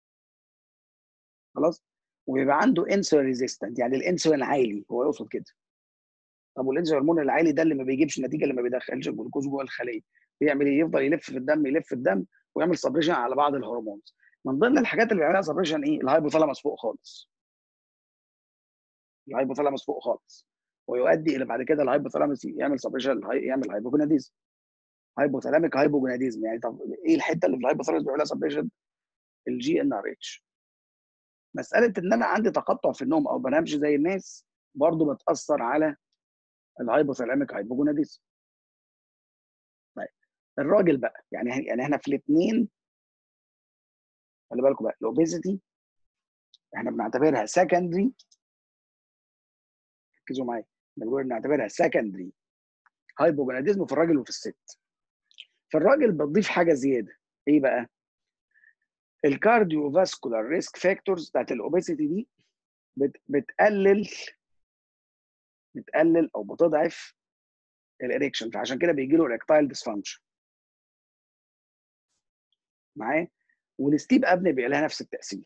S1: خلاص وبيبقى عنده انسولين ريزيستنت يعني الانسولين عالي هو يقصد كده طب والانسولين هرمون العالي ده اللي ما بيجيبش نتيجه اللي ما بيدخلش الجلوكوز جوه الخليه بيعمل ايه يفضل يلف في الدم يلف في الدم ويعمل سبريشن على بعض الهرمونز من ضمن الحاجات اللي بيعملها سبريشن ايه الهايبوثالاموس فوق خالص الهايبوثالاموس فوق خالص ويؤدي الى بعد كده الهايبوثالاموس يعمل سبريشن يعمل هايبوجوناديزم هايبوثالاميك هايبوجوناديزم يعني طب ايه الحته اللي في الهايبوثالاموس بيعملها سبريشن الجي ان ار اتش مساله ان انا عندي تقطع في النوم او بنامش زي الناس برضو بتاثر على الهايبوثالاميك هايبوجوناديزم طيب الراجل بقى يعني يعني احنا في الاثنين خلي بالكم بقى الاوبيزيتي احنا بنعتبرها سكندري ركزوا معايا بنقول بنعتبرها سكندري هايبوجوناديزم في الراجل وفي الست في الراجل بتضيف حاجه زياده ايه بقى الكارديو فاسكولار ريسك فاكتورز بتاعت الاوبيسيتي دي بت بتقلل بتقلل او بتضعف الاريكشن فعشان كده بيجي له اريكتايل ديسفانكشن معايا والستيب ابني بيبقى لها نفس التاثير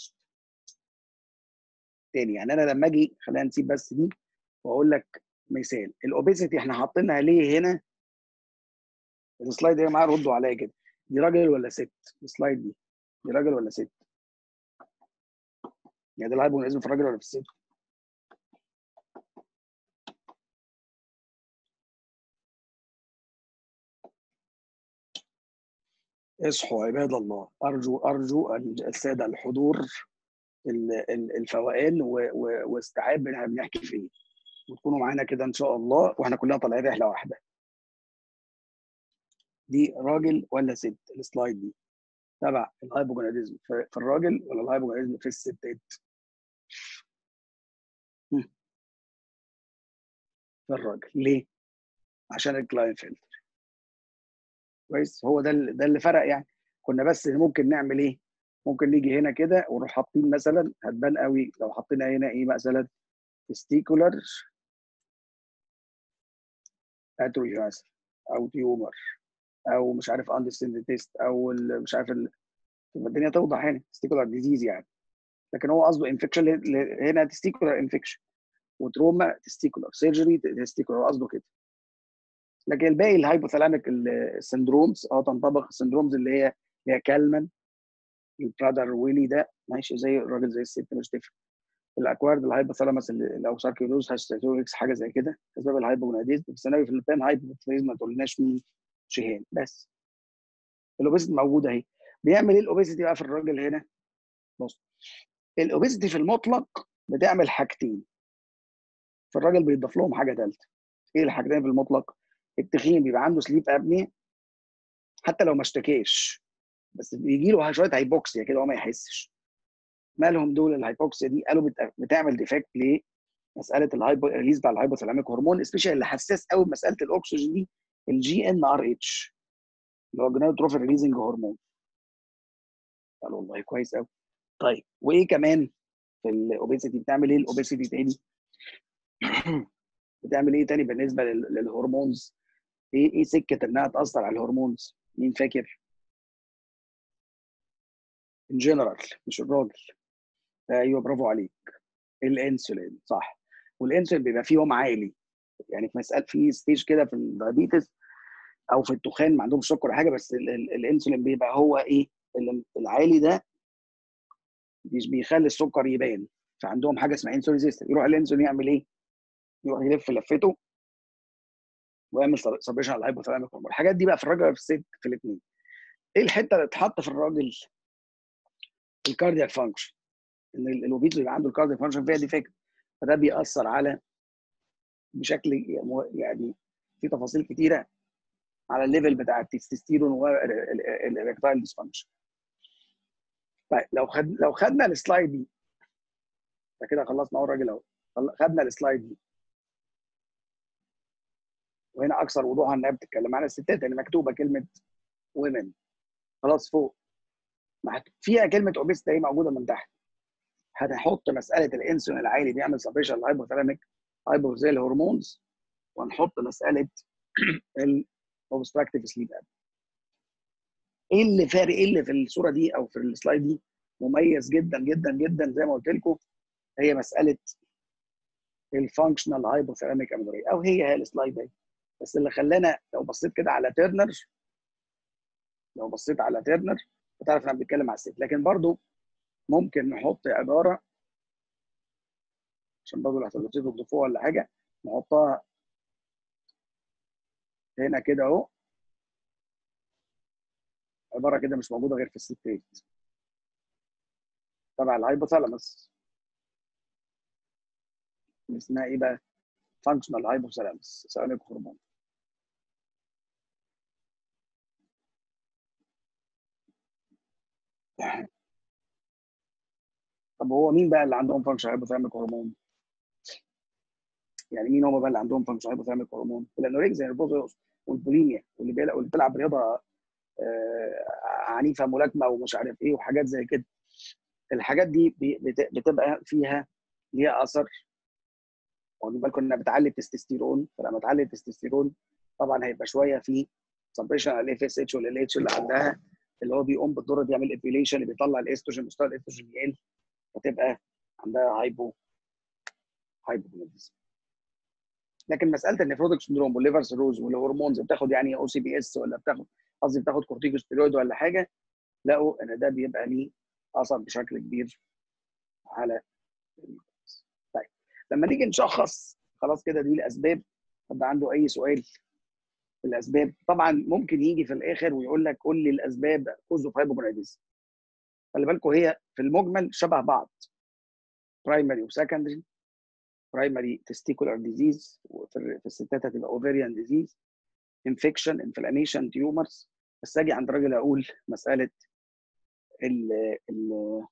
S1: تاني يعني انا لما اجي خلينا نسيب بس دي واقول لك مثال الاوبيسيتي احنا حاطينها ليه هنا السلايد يا جماعه ردوا عليا كده دي راجل ولا ست السلايد دي دي راجل ولا ست يعني ده الهايبونيزم في الراجل ولا في الست اصحوا عباد الله ارجو ارجو ان الساده الحضور الفوقان واستيعاب احنا بنحكي في ايه وتكونوا معانا كده ان شاء الله واحنا كلنا طالعين رحله واحده دي راجل ولا ست السلايد دي تبع الهايبوجوناديزم في الراجل ولا الهايبوجوناديزم في الستات في الراجل ليه عشان الكلاين فلتر كويس هو ده اللي ده اللي فرق يعني كنا بس ممكن نعمل ايه ممكن نيجي هنا كده ونروح حاطين مثلا هتبان قوي لو حطينا هنا ايه مثلا تستيكولار اتروجاس او تيومر او مش عارف اندرستاند تيست او مش عارف ال... الدنيا توضح هنا تستيكولار ديزيز يعني لكن هو قصده انفكشن هنا تستيكولار انفكشن وتروما تستيكولار سيرجري تستيكولار قصده كده لكن الباقي الهايبوثالاميك السندرومز اه تنطبق السندرومز اللي هي هي كالمان البرادر ويلي ده ماشي زي الراجل زي الست مش تفرق الاكوارد الهايبوثالامس لو ساركيدوز هاشتاتوريكس حاجه زي كده اسباب الهايبوجوناديزم في الثانوي في البان هايبوثالامس ما تقولناش مين شهان بس الاوبيسيتي موجوده اهي بيعمل ايه الاوبيسيتي بقى في الراجل هنا بص الاوبيسيتي في المطلق بتعمل حاجتين في الراجل بيضاف لهم حاجه ثالثه ايه الحاجتين في المطلق التخين بيبقى عنده سليب ابني حتى لو ما اشتكاش بس بيجي له شويه هايبوكسيا كده وهو ما يحسش مالهم دول الهايبوكسيا دي قالوا بتعمل ديفكت ليه مساله الهايبو ريليز بتاع الهايبوثالاميك هرمون سبيشال اللي حساس قوي بمساله الاكسجين دي الجي ان ار اتش اللي هو جونادوتروفين ريليزنج هرمون قالوا والله كويس قوي طيب وايه كمان في الاوبيسيتي بتعمل ايه الاوبيسيتي تاني بتعمل ايه تاني بالنسبه للهرمونز ايه ايه سكه انها تاثر على الهرمونز مين فاكر ان جنرال مش الراجل ايوه برافو عليك الانسولين صح والانسولين بيبقى فيه يوم عالي يعني في مساله في ستيج كده في الدايابيتس او في التخان ما عندهمش سكر حاجه بس ال ال الانسولين بيبقى هو ايه العالي ده مش بيخلي السكر يبان فعندهم حاجه اسمها انسولين ريزيستنس يروح الانسولين يعمل ايه؟ يروح يلف لفته ويعمل سبريشن على الهايبوثالاميك هرمون الحاجات دي بقى في الراجل وفي الست في الاثنين ايه الحته اللي اتحط في الراجل الكاردياك فانكشن ان الاوبيز بيبقى عنده الكاردياك فانكشن فيها ديفكت فده بيأثر على بشكل يعني في تفاصيل كتيره على الليفل بتاع التستوستيرون والاريكتايل ديسفانكشن طيب لو خد لو خدنا السلايد دي كده خلصنا اهو الراجل اهو خدنا السلايد دي وهنا اكثر وضوحا انها بتتكلم عن الستات لان مكتوبه كلمه ومن خلاص فوق فيها كلمه اوبيستا هي موجوده من تحت هنحط مساله الانسولين العالي بيعمل سبريشن للهايبوثالاميك هايبوثيل هرمونز ونحط مساله الاوبستراكتيف سليب اب ايه اللي فارق ايه اللي في الصوره دي او في السلايد دي مميز جدا جدا جدا زي ما قلت لكم هي مساله الفانكشنال هايبوثالاميك اميلوريا او هي هي السلايد دي بس اللي خلانا لو بصيت كده على تيرنر لو بصيت على تيرنر هتعرف انا بتكلم على الست لكن برضو ممكن نحط عباره عشان برضه لو هتضيفوا تضيفوها ولا حاجه نحطها هنا كده اهو عباره كده مش موجوده غير في الستات تبع الهايبوثالاموس اللي اسمها ايه بقى؟ فانكشنال هايبوثالاموس ثانوي هرمون طب هو مين بقى اللي عندهم فانكشن هايبوثالاميك هرمون؟ يعني مين هم بقى اللي عندهم فانكشن هايبوثالاميك هرمون؟ الانوركسيا نيرفوزا والبوليميا واللي بيلعب واللي بتلعب رياضه آه، عنيفه ملاكمه ومش عارف ايه وحاجات زي كده. الحاجات دي بي- بت- بتبقى فيها ليها اثر واخدين بالكم انها بتعلي التستوستيرون فلما تعلي التستوستيرون طبعا هيبقى شويه في سبريشن على الاف اس اتش والال اتش اللي عندها اللي هو بيقوم بالدور دي يعمل ايبيليشن اللي بيطلع الاستروجين مستوى الاستروجين يقل فتبقى عندها هايبو هايبوجوناديزم لكن مساله النيفروتيك سندروم والليفر سيروز والهرمونز بتاخد يعني او سي بي اس ولا بتاخد قصدي بتاخد كورتيكوستيرويد ولا حاجه لقوا ان ده بيبقى ليه اثر بشكل كبير على الجلوكوز. طيب لما نيجي نشخص خلاص كده دي الاسباب حد عنده اي سؤال في الاسباب طبعا ممكن يجي في الاخر ويقول لك قول لي الاسباب كوز اوف هايبوجوناديزم خلي بالكم هي في المجمل شبه بعض برايمري وسكندري برايمري تستيكولار ديزيز وفي في الستات هتبقى اوفيريان ديزيز انفكشن انفلاميشن تيومرز بس اجي عند الراجل اقول مساله ال ال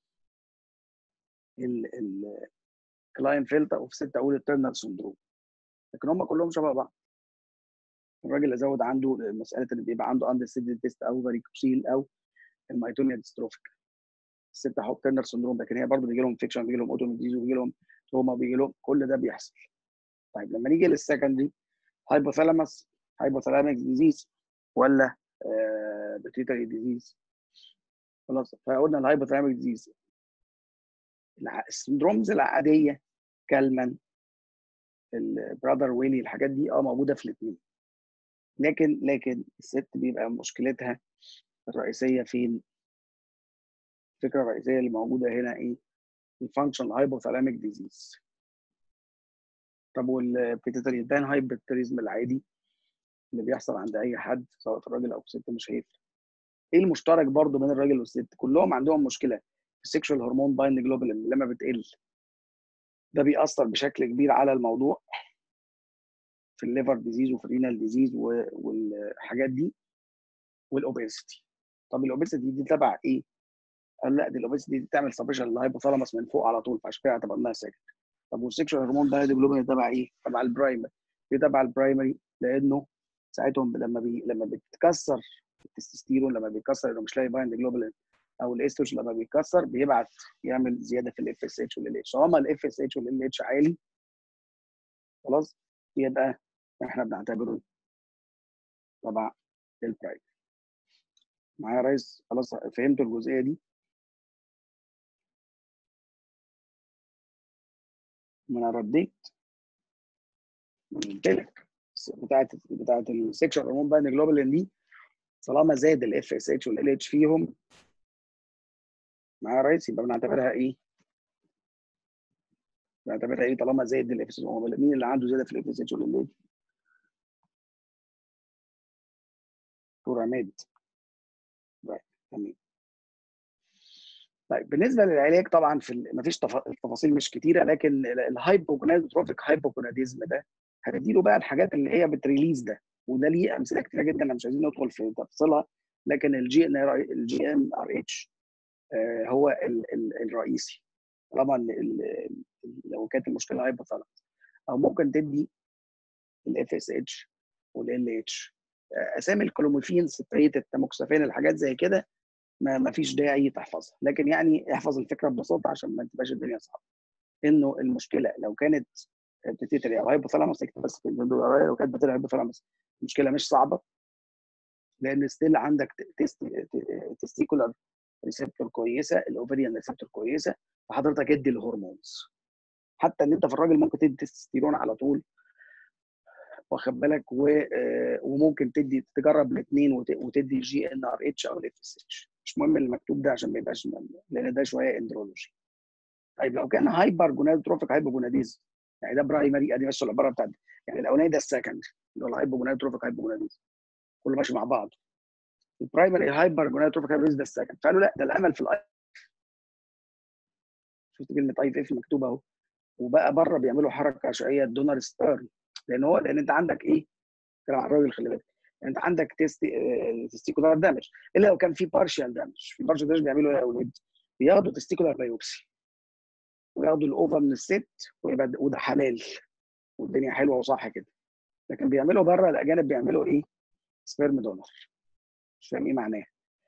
S1: ال ال كلاين فيلتا وفي ستة اقول الترنر سندروم لكن هم كلهم شبه بعض الراجل ازود عنده مساله اللي بيبقى عنده اندر سيدد تيست او فاريكوسيل او الميتونيا ديستروفيك الست احط ترنر سندروم لكن هي برضه بيجي لهم انفكشن بيجي لهم اوتوميون ديزيز وبيجي لهم تروما بيجي لهم كل ده بيحصل طيب لما نيجي للسكندري هايبوثالاموس هايبوثالاميك ديزيز ولا بيتيتري ديزيز خلاص فقلنا الهايبوثالاميك ديزيز السندرومز العاديه كالمان البرادر ويلي الحاجات دي اه موجوده في الاثنين لكن لكن الست بيبقى مشكلتها الرئيسيه فين؟ الفكره الرئيسيه اللي موجوده هنا ايه؟ الفانكشنال هايبوثالاميك ديزيز طب والبيتيتري البان هايبرتريزم العادي اللي بيحصل عند اي حد سواء في الراجل او في الست مش هيفرق ايه المشترك برضو بين الراجل والست كلهم عندهم مشكله في السكشوال هرمون بايند جلوبولين لما بتقل ده بيأثر بشكل كبير على الموضوع في الليفر ديزيز وفي الرينال ديزيز والحاجات دي والاوبيستي طب الاوبيستي دي تبع ايه؟ قال لا دي الاوبيستي دي بتعمل سبريشن للهايبوثالاموس من فوق على طول فعشان كده اعتبرناها ساكت طب والسكشوال هرمون ده هيدروجلوبين تبع ايه؟ تبع البرايمري دي تبع البرايمري لانه ساعتهم لما بي لما بيتكسر التستوستيرون لما بيتكسر انه مش لاقي بايند جلوبولين او الاستروجين لما بيتكسر بيبعت يعمل زياده في الاف اس اتش والال اتش طالما الاف اس اتش والال اتش عالي خلاص يبقى احنا بنعتبره تبع البرايمري معايا يا ريس خلاص فهمتوا الجزئيه دي ما انا رديت قلت لك بتاعت بتاعت السكشوال هرمون باين جلوبولين دي طالما زاد الاف اس اتش والال اتش فيهم معايا يا ريس يبقى بنعتبرها ايه؟ بنعتبرها ايه طالما زاد الاف اس اتش مين اللي عنده زياده في الاف اس اتش والال اتش؟ دكتور عماد طيب تمام طيب بالنسبه للعلاج طبعا في ال... مفيش تف... التفاصيل مش كتيره لكن الهايبوجونادوتروفيك هايبوجوناديزم ده هتديله بقى الحاجات اللي هي بتريليز ده وده ليه امثله كتيره جدا انا مش عايزين ندخل في تفاصيلها لكن الجي ان الجي ان ار اتش هو ال... ال... الرئيسي طالما ال... لو كانت المشكله هايبوثالاموس او ممكن تدي الاف اس اتش والال اتش اسامي الكلوميفين ستريت التاموكسافين الحاجات زي كده ما, ما فيش داعي تحفظها لكن يعني احفظ الفكره ببساطه عشان ما تبقاش الدنيا صعبه انه المشكله لو كانت بتتري او هايبوثالاموس اكتب بس في لو كانت بتتري هايبوثالاموس المشكله مش صعبه لان ستيل عندك تست تستيكولار ريسبتور كويسه الاوفريان ريسبتور كويسه فحضرتك ادي الهرمونز حتى ان انت في الراجل ممكن تدي تستيرون على طول واخد بالك و... وممكن تدي تجرب الاثنين وت... وتدي جي ان ار اتش او الاف اس اتش مش مهم المكتوب ده عشان ما يبقاش لان ده شويه اندرولوجي طيب لو كان هايبر جونادوتروفيك هايبوجوناديزم يعني ده برايمري ادي بس العباره بتاعت يعني الاولاني ده السكندري اللي هو الهايبوجونادوتروفيك هايبوجوناديزم كله ماشي مع بعض البرايمري هايبر جونادوتروفيك هايبوجوناديزم ده السكند فقالوا لا ده الامل في الاي شفت كلمه اي في اف مكتوبه اهو وبقى بره بيعملوا حركه عشوائيه الدونر ستيرن لان هو لان انت عندك ايه؟ كلام عن الراجل خلي بالك انت عندك تيست تستيكولار دامج الا لو كان في بارشال دامج في بارشال دامج بيعملوا ايه يا اولاد؟ بياخدوا تستيكولار بايوبسي وياخدوا الاوفا من الست ويبقى وده حلال والدنيا حلوه وصح كده لكن بيعملوا بره الاجانب بيعملوا ايه؟ سبيرم دونر مش فاهم ايه معناه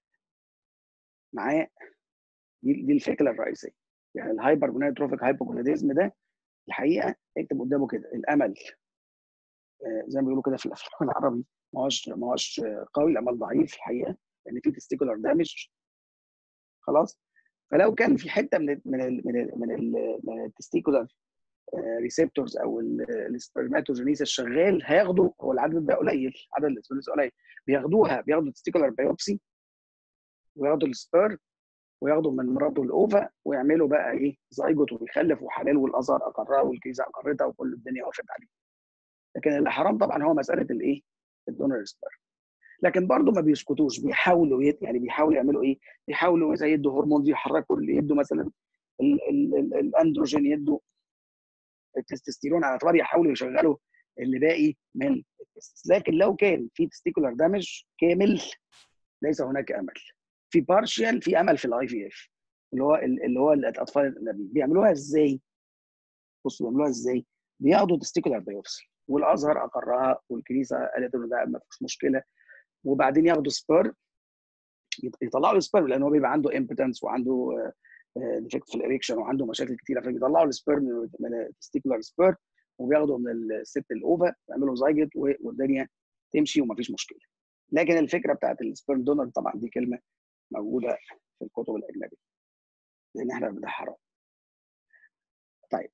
S1: معاه دي, دي الفكره الرئيسيه يعني الهايبر جونادوتروفيك هايبوجوناديزم ده الحقيقه اكتب قدامه كده الامل آه زي ما بيقولوا كده في الافلام العربي ما هوش ما هوش قوي الامل ضعيف الحقيقه لان في تستيكولار دامج خلاص فلو كان في حته من ال من ال من ال من, ال من التستيكولار ريسبتورز او السبرماتوجينيسيس شغال هياخدوا هو العدد ده قليل عدد السبرماتوجينيسيس قليل بياخدوها بياخدوا تستيكولار بايوبسي وياخدوا السبير وياخدوا من مراته الاوفا ويعملوا بقى ايه زيجوت ويخلف وحلال والازهر اقرها والكنيسه اقرتها وكل الدنيا وافقت عليه لكن اللي حرام طبعا هو مساله الايه الدونر سبير لكن برضه ما بيسكتوش بيحاولوا يت... يعني بيحاولوا يعملوا ايه بيحاولوا اذا يدوا هرمون يحركوا اللي يدوا مثلا ال... ال... ال... الاندروجين يدوا التستوستيرون على اعتبار يحاولوا يشغلوا اللي باقي من التستس لكن لو كان في تستيكولار دامج كامل ليس هناك امل في بارشال في امل في الاي في اف اللي هو اللي هو الاطفال الانابيب بيعملوها ازاي؟ بصوا بيعملوها ازاي؟ بياخدوا تستيكولار بايوبسي والازهر اقرها والكنيسه قالت انه ده ما فيش مشكله وبعدين ياخدوا سبير يطلعوا السبيرم لان هو بيبقى عنده امبتنس وعنده ديفكت في الاريكشن وعنده مشاكل كتيره فبيطلعوا السبيرم من التستيكولار سبير وبياخدوا من الست الاوفا يعملوا زايجت والدنيا تمشي ومفيش مشكله لكن الفكره بتاعت السبيرم دونر طبعا دي كلمه موجوده في الكتب الاجنبيه لان احنا ده حرام طيب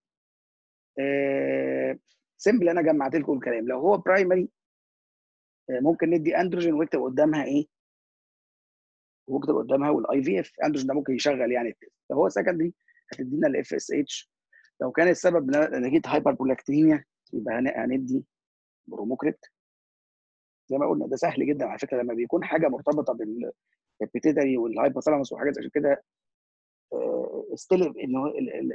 S1: آه سيمبل انا جمعت لكم الكلام لو هو برايمري آه ممكن ندي اندروجين واكتب قدامها ايه واكتب قدامها والاي في اف اندروجين ده ممكن يشغل يعني التست لو هو سكندري هتدينا الاف اس اتش لو كان السبب نتيجه هايبر برولاكتينيا يبقى هندي بروموكريت زي ما قلنا ده سهل جدا على فكره لما بيكون حاجه مرتبطه بالبيتيتري والهايبوثالاموس وحاجات زي كده استلم ان هو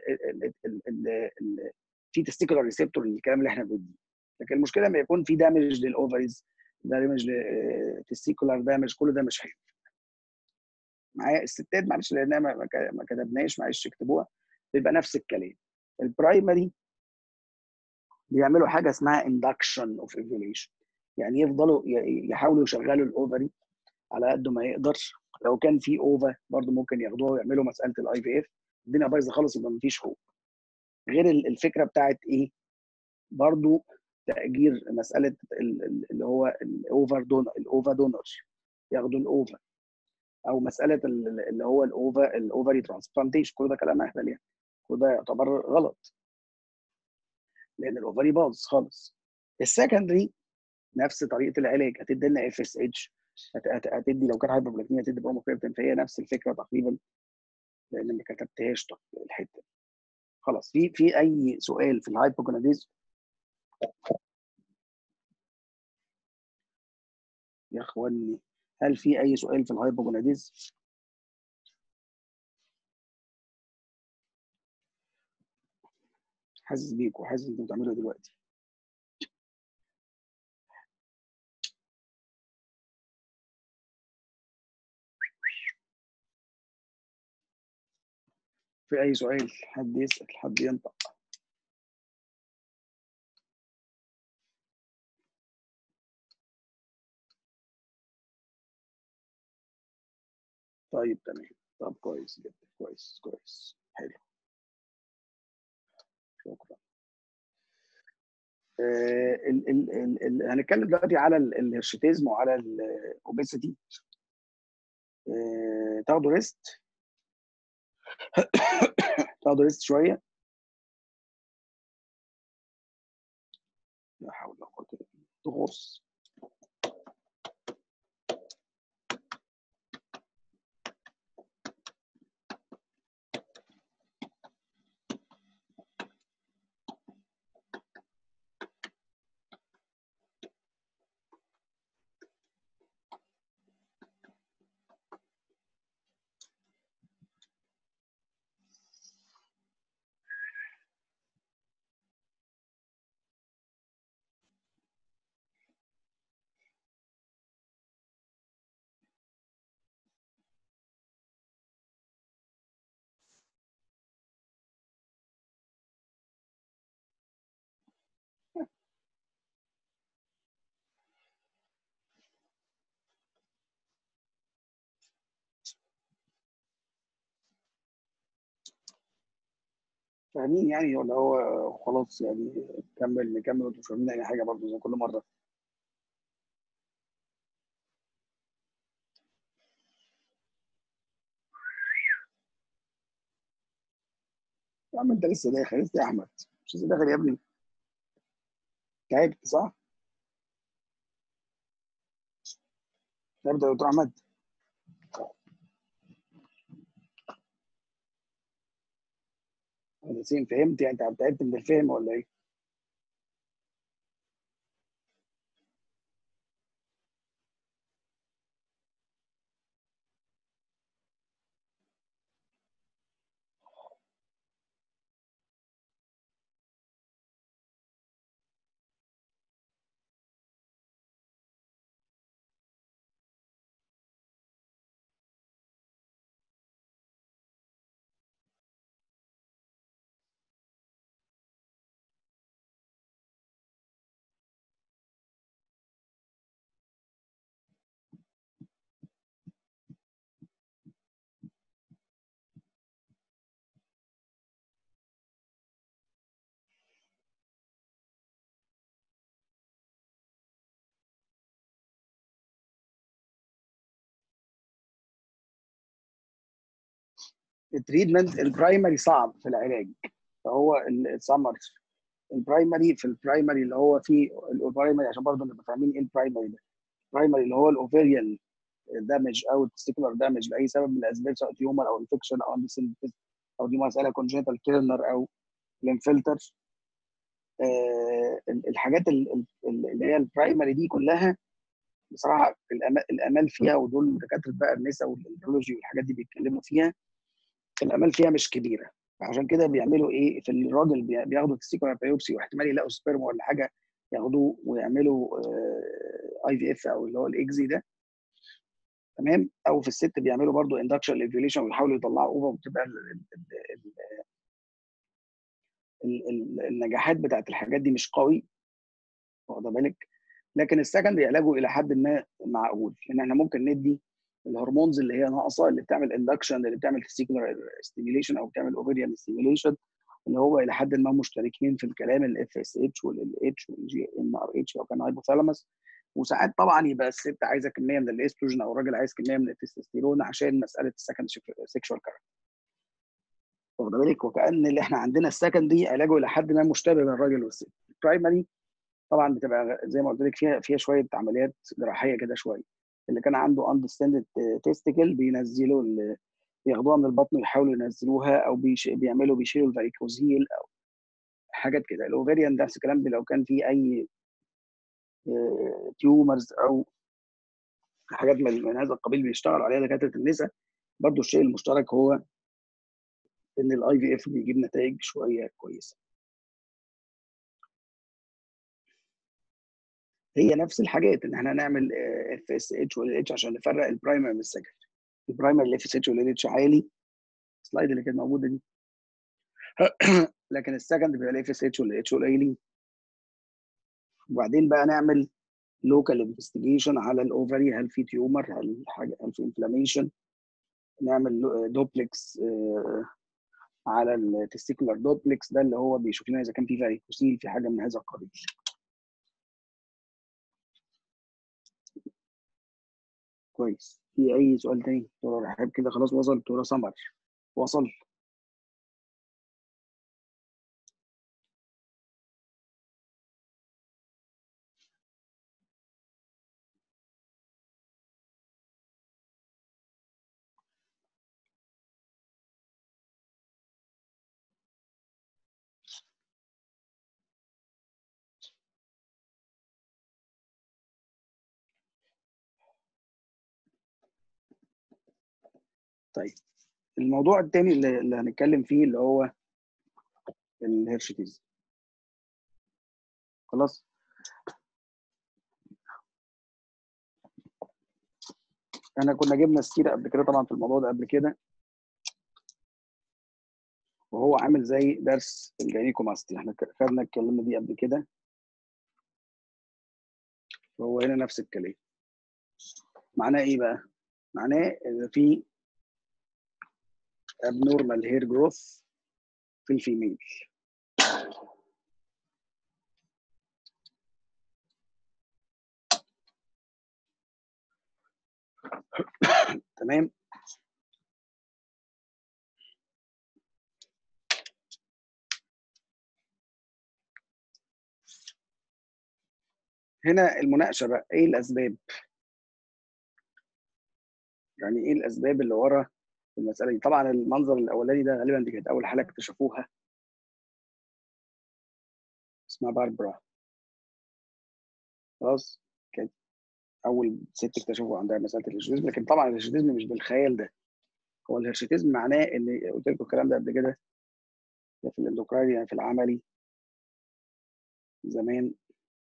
S1: في تستيكولار ريسبتور الكلام اللي احنا بنديه لكن المشكله لما يكون في دامج للاوفريز دامج لتستيكولار دامج كل ده مش حلو معايا الستات معلش لانها ما كتبناش معلش اكتبوها بيبقى نفس الكلام البرايمري بيعملوا حاجه اسمها اندكشن اوف ايفوليشن يعني يفضلوا يحاولوا يشغلوا الاوفري على قد ما يقدر لو كان في اوفا برضه ممكن ياخدوها ويعملوا مساله الاي في اف الدنيا بايظه خالص يبقى مفيش هوب غير الفكره بتاعت ايه برضه تاجير مساله اللي هو الاوفر دونر الاوفا دونر ياخدوا الاوفا او مساله اللي هو الاوفا الاوفري ترانسبلانتيشن كل ده كلام اهبل يعني كل ده يعتبر غلط لان الاوفري باظ خالص السكندري نفس طريقه العلاج هتدي لنا اف اس اتش هتدي لو كان هايبربلاكتيميا هتدي بروموكريبتين فهي نفس الفكره تقريبا لان ما كتبتهاش الحته خلاص في في اي سؤال في الهايبوجوناديزم يا اخواني هل في اي سؤال في الهايبوجوناديزم حاسس بيك وحاسس انتوا بتعملوا دلوقتي في اي سؤال حد يسال حد ينطق طيب تمام طب كويس جدا كويس كويس حلو شكرا آه ال ال ال ال هنتكلم دلوقتي على الهرشيتيزم وعلى الاوبيسيتي آه تاخدوا ريست تاخدوا ريست شويه لا حول ولا قوه الا بالله تغص فاهمين يعني ولا هو خلاص يعني كمل نكمل وانتوا مش فاهمين اي حاجه برضه زي كل مره يا عم انت لسه داخل لسه يا احمد مش لسه داخل يا ابني تعبت صح؟ تعبت يا دكتور احمد نسيم فهمت يعني انت تعبت من الفهم ولا ايه؟ التريتمنت البرايمري صعب في العلاج فهو السمر البرايمري في البرايمري اللي هو فيه البرايمري عشان برضه نبقى فاهمين ايه البرايمري ده البرايمري اللي هو الاوفيريان دامج او التستيكولار دامج لاي سبب من الاسباب سواء تيومر او انفكشن او اندسنتس او دي مساله كونجنتال كيرنر او ليمفلتر آه الحاجات اللي هي البرايمري دي كلها بصراحه الامال فيها ودول دكاتره بقى النساء والاندرولوجي والحاجات دي بيتكلموا فيها الامال فيها مش كبيره عشان كده بيعملوا ايه في الراجل بياخدوا تستيكولار بايوبسي واحتمال يلاقوا سبيرم ولا حاجه ياخدوه ويعملوا اي في اف او اللي هو الاكزي ده تمام او في الست بيعملوا برضو اندكشن للفيوليشن ويحاولوا يطلعوا اوفا وبتبقى النجاحات بتاعت الحاجات دي مش قوي واخد بالك لكن السكندري علاجه الى حد ما معقول لان احنا ممكن ندي الهرمونز اللي هي ناقصه اللي بتعمل اندكشن اللي بتعمل تستيكولار ستيميوليشن او بتعمل اوفيريان ستيميوليشن اللي هو الى حد ما مشتركين في الكلام الاف اس اتش والال اتش والجي ان ار اتش لو كان هايبوثالاموس وساعات طبعا يبقى الست عايزه كميه من الاستروجين او الراجل عايز كميه من التستوستيرون عشان مساله السكند سيكشوال كاركتر واخد بالك وكان اللي احنا عندنا السكندري علاجه الى حد ما مشتبه بين الراجل والست البرايمري طبعا بتبقى زي ما قلت لك فيها فيها شويه عمليات جراحيه كده شويه اللي كان عنده اندستندد تيستيكل بينزلوا ياخدوها من البطن ويحاولوا ينزلوها او بيش بيعملوا بيشيلوا الفاريكوزيل او حاجات كده الاوفيريان نفس الكلام لو كان في اي تيومرز او حاجات من, من هذا القبيل بيشتغلوا عليها دكاتره النساء برضو الشيء المشترك هو ان الاي في اف بيجيب نتائج شويه كويسه هي نفس الحاجات ان احنا نعمل اف اس اتش وال اتش عشان نفرق البرايمر من السكندري البرايمر الاف اس اتش وال اتش عالي السلايد اللي كانت موجوده دي لكن السكندري بيبقى الاف اس اتش وال اتش قليلين وبعدين بقى نعمل لوكال انفستيجيشن على الاوفري هل في تيومر هل حاجه هل في انفلاميشن نعمل دوبلكس على التستيكولار دوبلكس ده اللي هو بيشوف لنا اذا كان في فاريكوسيل في حاجه من هذا القبيل كويس في اي سؤال تاني دكتوره رحاب كده خلاص وصل دكتوره سمر وصل طيب الموضوع التاني اللي, اللي هنتكلم فيه اللي هو الهيرشتيز خلاص احنا كنا جبنا السيره قبل كده طبعا في الموضوع ده قبل كده وهو عامل زي درس الجاينيكوماستي احنا خدنا اتكلمنا دي قبل كده وهو هنا نفس الكلام معناه ايه بقى؟ معناه ان في abnormal hair growth في الفيميل تمام هنا المناقشه بقى ايه الاسباب يعني ايه الاسباب اللي ورا المساله دي طبعا المنظر الاولاني ده غالبا دي كانت اول حاله اكتشفوها اسمها باربرا خلاص كانت اول ست اكتشفوا عندها مساله الهرشيتيزم لكن طبعا الهرشيتيزم مش بالخيال ده هو الهرشيتيزم معناه ان قلت لكم الكلام ده قبل كده ده في الاندوكراين يعني في العملي زمان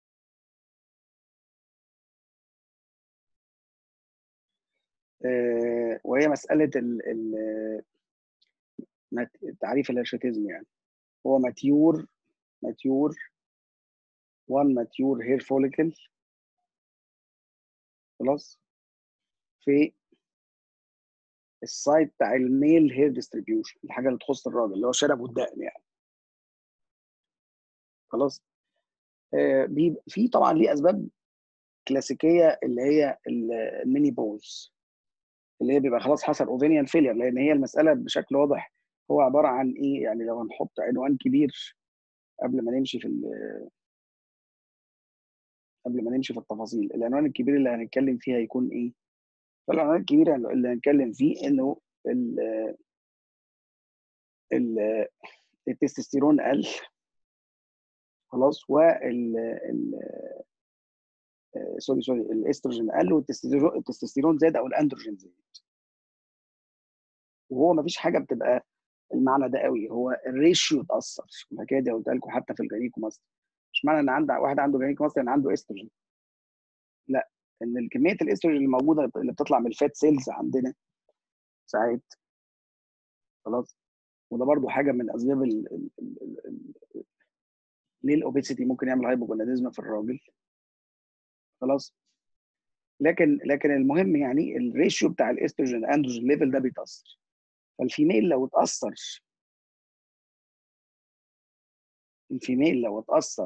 S1: آه، وهي مساله ال ال مت- تعريف الهرشيتيزم يعني هو ماتيور ماتيور one mature hair follicle خلاص في السايت بتاع الميل هير ديستريبيوشن الحاجه اللي تخص الراجل اللي هو شنب والدقن يعني خلاص آه بي- في طبعا ليه اسباب كلاسيكيه اللي هي ال- الميني بوز اللي هي بيبقى خلاص حصل اوفينيان فيلير لان هي المساله بشكل واضح هو عباره عن ايه يعني لو هنحط عنوان كبير قبل ما نمشي في ال- قبل ما نمشي في التفاصيل العنوان الكبير اللي هنتكلم فيه هيكون ايه فالعنوان الكبير اللي هنتكلم فيه انه ال ال التستوستيرون قل خلاص وال ال آه، سوري سوري الاستروجين قل والتستوستيرون التستوستيرون زاد او الاندروجين زاد وهو ما فيش حاجه بتبقى المعنى ده قوي هو الريشيو اتاثر الحكايه دي قلت لكم حتى في الجنيكو مصر مش معنى ان عند واحد عنده جنيكو مصر ان عنده استروجين لا ان كميه الاستروجين اللي موجوده اللي بتطلع من الفات سيلز عندنا ساعات خلاص وده برضو حاجه من اسباب ال ال ال ال ال ليه الاوبيسيتي ممكن يعمل هايبوجوناديزم في الراجل خلاص لكن لكن المهم يعني الريشيو بتاع الاستروجين اندروجين ليفل ده بيتاثر فالفيميل لو اتاثر الفيميل لو اتاثر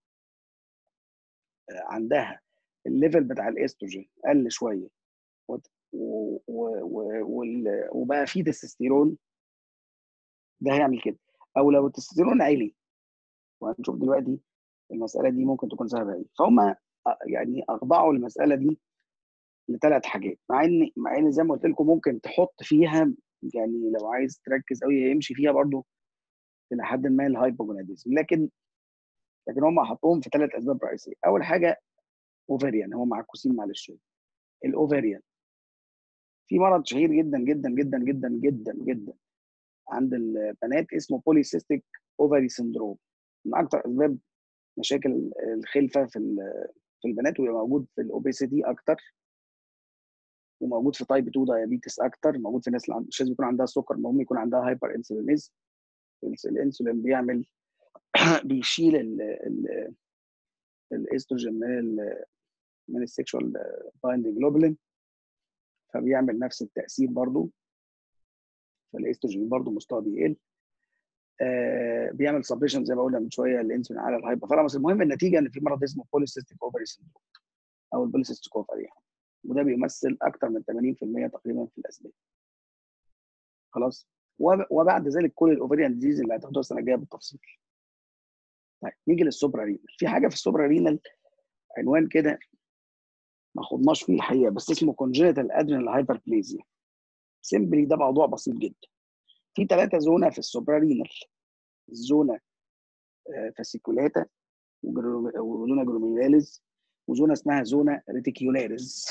S1: عندها الليفل بتاع الاستروجين قل شويه وت- و- و- و- وال- وبقى فيه تستوستيرون ده هيعمل كده او لو التستوستيرون عالي وهنشوف دلوقتي المساله دي ممكن تكون سبب ايه فهم يعني اخضعوا المساله دي لثلاث حاجات مع ان مع ان زي ما قلت لكم ممكن تحط فيها يعني لو عايز تركز قوي يمشي فيها برضو الى حد ما الهايبوجوناديزم لكن لكن هم حطوهم في ثلاث اسباب رئيسيه اول حاجه اوفريان هم معكوسين معلش شويه الاوفريان في مرض شهير جدا جدا جدا جدا جدا جدا عند البنات اسمه بوليسيستيك اوفري سندروم من اكثر اسباب مشاكل الخلفه في ال- في البنات ويبقى موجود في الاوبيسيتي اكتر وموجود في تايب 2 دايابيتس اكتر موجود في الناس اللي عند- مش لازم يكون عندها سكر المهم يكون عندها هايبر انسولينيز الانسولين بيعمل بيشيل ال ال الاستروجين من ال من السكشوال بايندنج جلوبولين فبيعمل نفس التاثير برضو فالاستروجين برضو مستواه بيقل آه بيعمل سبريشن زي ما قلنا من شويه الانسولين على الهايبوثالاموس المهم النتيجه ان في مرض اسمه بوليسيستيك اوفري سندروم او البوليسيستيك اوفري يعني وده بيمثل اكثر من 80% تقريبا في الاسباب خلاص وب- وبعد ذلك كل الاوفريان ديزيز اللي هتاخدوها السنه الجايه بالتفصيل طيب نيجي للسوبرا رينال في حاجه في السوبرا رينال عنوان كده ما خدناش فيه الحقيقه بس اسمه كونجنتال ادرينال هايبربليزيا سيمبلي ده موضوع بسيط جدا في ثلاثه زونه في السوبرا رينال الزونه آه، فاسيكولاتا وجرو- وزونه جروميلاليز وزونه اسمها زونه ريتيكيولاريز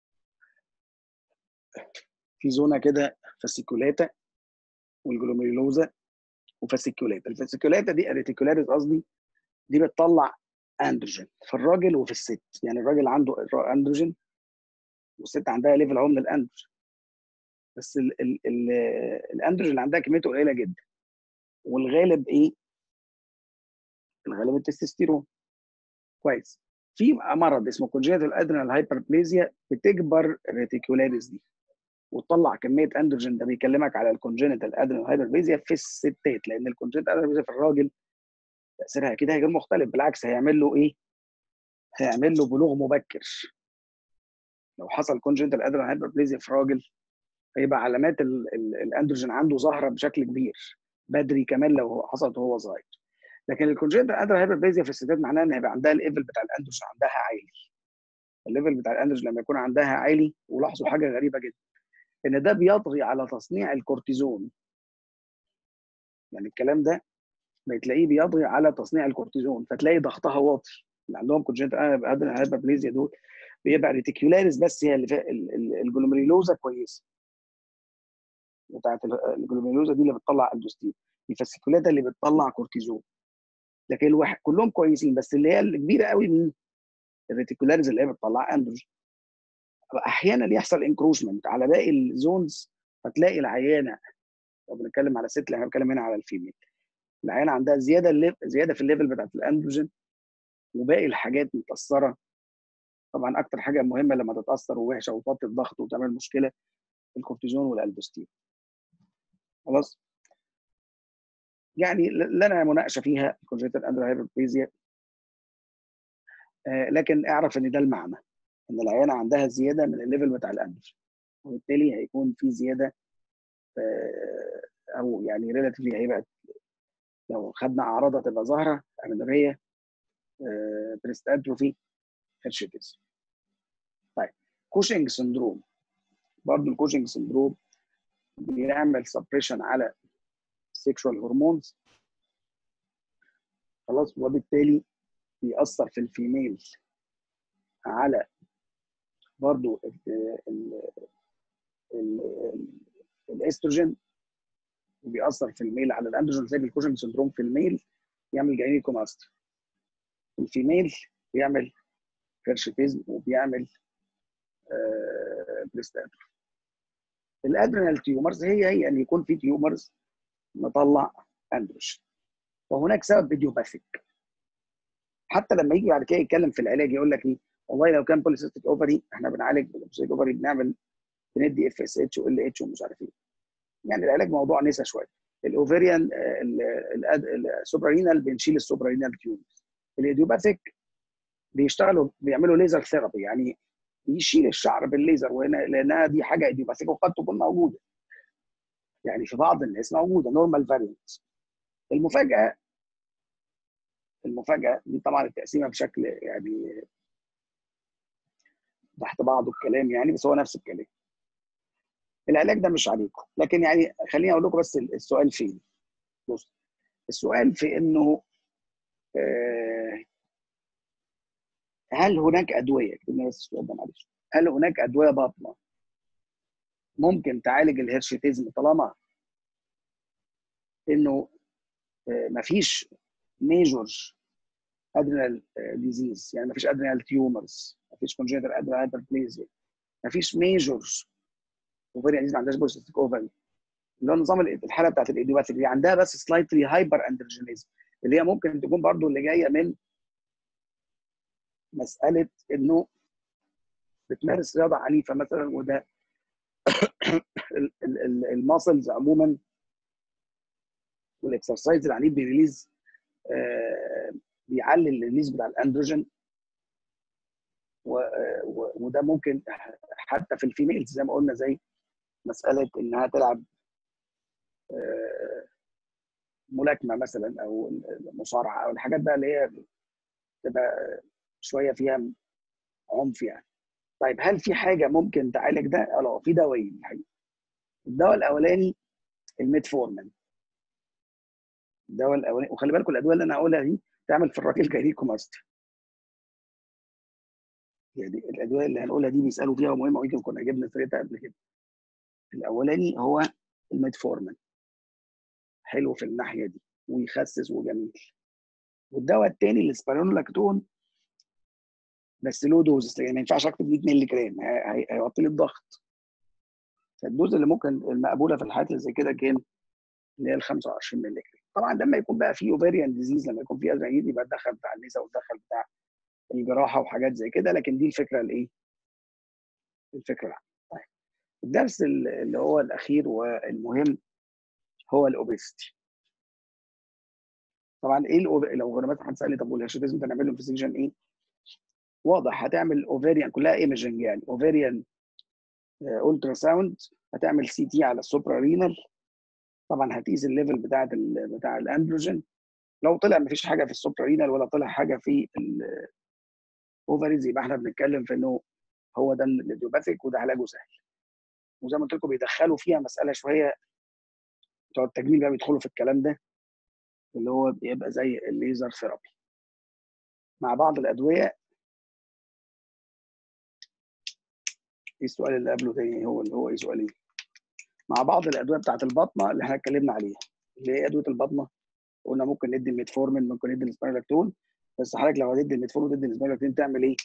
S1: في زونه كده فاسيكولاتا والجلوميرولوزا وفاسيكولاتا الفاسيكولاتا دي ريتيكولاريز قصدي دي بتطلع اندروجين في الراجل وفي الست يعني الراجل عنده اندروجين والست عندها ليفل اهو من الاندروجين بس ال ال ال الاندروجين اللي عندها كميته قليله جدا والغالب ايه؟ الغالب التستوستيرون كويس في مرض اسمه كونجنتال ادرينال هايبربليزيا بتكبر الريتيكولاريز دي وتطلع كميه اندروجين ده بيكلمك على الكونجنتال ادرينال هايبربليزيا في الستات لان الكونجنتال ادرينال في الراجل تاثيرها كده هيكون مختلف بالعكس هيعمل له ايه؟ هيعمل له بلوغ مبكر لو حصل كونجنتال ادرينال هايبربليزيا في راجل هيبقى علامات ال- ال- الاندروجين عنده ظاهره بشكل كبير بدري كمان لو هو حصلت وهو صغير لكن الكونجنتال ادرينال هايبربليزيا في الستات معناها ان هيبقى عندها الليفل بتاع الاندروجين عندها عالي الليفل بتاع الاندروجين لما يكون عندها عالي ولاحظوا حاجه غريبه جدا ان ده بيطغي على تصنيع الكورتيزون يعني الكلام ده بتلاقيه بيطغي على تصنيع الكورتيزون فتلاقي ضغطها واطي اللي عندهم كونجنتال ادرينال هايبربليزيا دول بيبقى ريتيكولاريس بس هي اللي فيها ال- ال- الجلوميريلوزا كويسه بتاعت ال- الجلوميريلوزا دي اللي بتطلع الدوستين الفاسيكولاتا اللي بتطلع كورتيزون لكن الواحد كلهم كويسين بس اللي هي الكبيره قوي مين؟ الريتيكولاريز اللي هي بتطلع اندروجين احيانا يحصل انكروشمنت على باقي الزونز فتلاقي العيانه لو بنتكلم على ست احنا بنتكلم هنا على الفيميل العيانه عندها زياده الليف زياده في الليفل بتاعت الاندروجين وباقي الحاجات متاثره طبعا اكتر حاجه مهمه لما تتاثر ووحشه وتوطي الضغط وتعمل مشكله الكورتيزون والالدوستيرون خلاص يعني ل- لنا مناقشه فيها الكونجنتال اندرو هايبربليزيا آه لكن اعرف ان ده المعنى ان العيانه عندها زياده من الليفل بتاع الاندروجين وبالتالي هيكون في زياده آه او يعني ريلاتيفلي هيبقى لو خدنا اعراضها تبقى ظاهره امينوريه آه بريست اتروفي هيرشيتس طيب كوشنج سندروم برضه الكوشنج سندروم بيعمل سبريشن على السيكشوال هرمونز خلاص وبالتالي بيأثر في الفيميل على برضو ال ال ال الاستروجين وبيأثر في الميل على الاندروجين زي الكوشنج سندروم في الميل يعمل جاينيكوماستي الفيميل بيعمل هيرشيتيزم وبيعمل آه بريستاتر الادرينال تيومرز هي هي ان يكون في تيومرز مطلع اندروجين وهناك سبب فيديوباثيك حتى لما يجي بعد كده يتكلم في العلاج يقول لك ايه والله لو كان بوليسيستيك اوفري احنا بنعالج بالبوليسيستيك اوفري بنعمل بندي اف اس اتش وال اتش ومش عارف ايه يعني العلاج موضوع نسا شويه الاوفريان السوبرينال بنشيل السوبرينال تيومرز الايديوباثيك بيشتغلوا بيعملوا ليزر ثيرابي يعني يشيل الشعر بالليزر وهنا لانها دي حاجه ايديوباثيك وقد تكون موجوده يعني في بعض الناس موجوده نورمال فارينت المفاجاه المفاجاه دي طبعا التقسيمه بشكل يعني تحت بعض الكلام يعني بس هو نفس الكلام العلاج ده مش عليكم لكن يعني خليني اقول لكم بس السؤال فين بص السؤال في انه آه هل هناك ادويه اكتبنا بس السؤال ده معلش هل هناك ادويه باطنه ممكن تعالج الهرشيتيزم طالما انه آه مفيش ميجور ادرينال ديزيز يعني مفيش ادرينال تيومرز مفيش كونجنتال ادرينال هايبربليزيا مفيش ميجور اوفري ديزيز ما عندهاش بوليسيستيك اوفري اللي هو نظام الحاله بتاعت الايديوباثيك اللي عندها بس سلايتلي هايبر اندروجينيزم اللي هي ممكن تكون برضو اللي جايه من مساله انه بتمارس رياضه عنيفه مثلا وده الماسلز عموما والاكسرسايز العنيف بيريليز آه بيعلي الريليز بتاع الاندروجين وده ممكن حتى في الفيميلز زي ما قلنا زي مساله انها تلعب آه ملاكمه مثلا او مصارعه او الحاجات بقى اللي هي تبقى شويه فيها عنف يعني طيب هل في حاجه ممكن تعالج ده؟ اه في دوايين الحقيقه الدواء الاولاني الميتفورمين الدواء الاولاني وخلي بالكم الادويه اللي انا هقولها دي تعمل في الراجل جايريكوماستي يعني الادويه اللي هنقولها دي بيسالوا فيها ومهمه ويمكن كنا جبنا سيرتها قبل كده الاولاني هو الميتفورمين حلو في الناحيه دي ويخسس وجميل والدواء الثاني الاسبرينولاكتون بس له دوز يعني ما ينفعش اكتب 100 مللي جرام هيوطي لي الضغط فالدوز اللي ممكن المقبوله في الحالات اللي زي كده كان اللي هي ال 25 مللي جرام طبعا لما يكون بقى في اوفيريان ديزيز لما يكون في ازمه يبقى الدخل بتاع النساء والدخل بتاع الجراحه وحاجات زي كده لكن دي الفكره الايه؟ الفكره العامه طيب الدرس ال- اللي هو الاخير والمهم هو الاوبيستي طبعا ايه الأوب... لو انا مثلا هتسالني طب والهيرشوتيزم ده نعمله انفستيجيشن ايه؟ واضح هتعمل اوفيريان كلها ايمجنج يعني اوفيريان الترا ساوند هتعمل سي تي على السوبرا رينال طبعا هتقيس الليفل بتاعه ال... بتاع الاندروجين لو طلع مفيش حاجه في السوبرا رينال ولا طلع حاجه في الاوفريز يبقى احنا بنتكلم في انه هو ده الايديوباثيك وده علاجه سهل وزي ما قلت لكم بيدخلوا فيها مساله شويه بتوع التجميل بقى بيدخلوا في الكلام ده اللي هو بيبقى زي الليزر ثيرابي مع بعض الادويه ايه السؤال اللي قبله تاني هو اللي هو ايه سؤال ايه مع بعض الادويه بتاعت البطنه اللي احنا اتكلمنا عليها اللي هي ادويه البطنه قلنا ممكن ندي الميتفورمين ممكن ندي السبايرلاكتون بس حضرتك لو هتدي الميتفورمين وتدي السبايرلاكتون تعمل ايه؟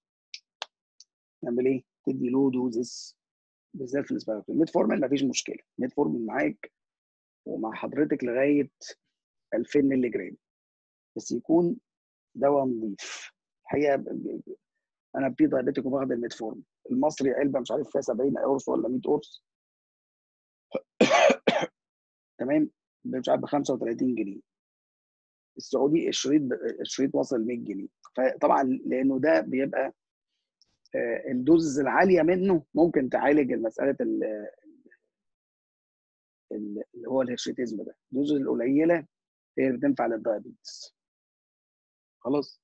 S1: تعمل ايه؟ تدي لو دوزز بالذات في السبايرلاكتون الميتفورمين مفيش مشكله الميتفورمين معاك ومع حضرتك لغايه 2000 مللي جرام بس يكون دواء نظيف الحقيقه ب- ب- انا بي دايبيتيك وباخد الميتفورم المصري علبه مش عارف فيها 70 قرص ولا 100 قرص تمام مش عارف ب 35 جنيه السعودي الشريط ب- الشريط وصل 100 جنيه فطبعا لانه ده بيبقى آه، الدوز العاليه منه ممكن تعالج مساله ال- ال- اللي هو الهرشيتيزم ده الدوز القليله هي اللي بتنفع للدايابيتس خلاص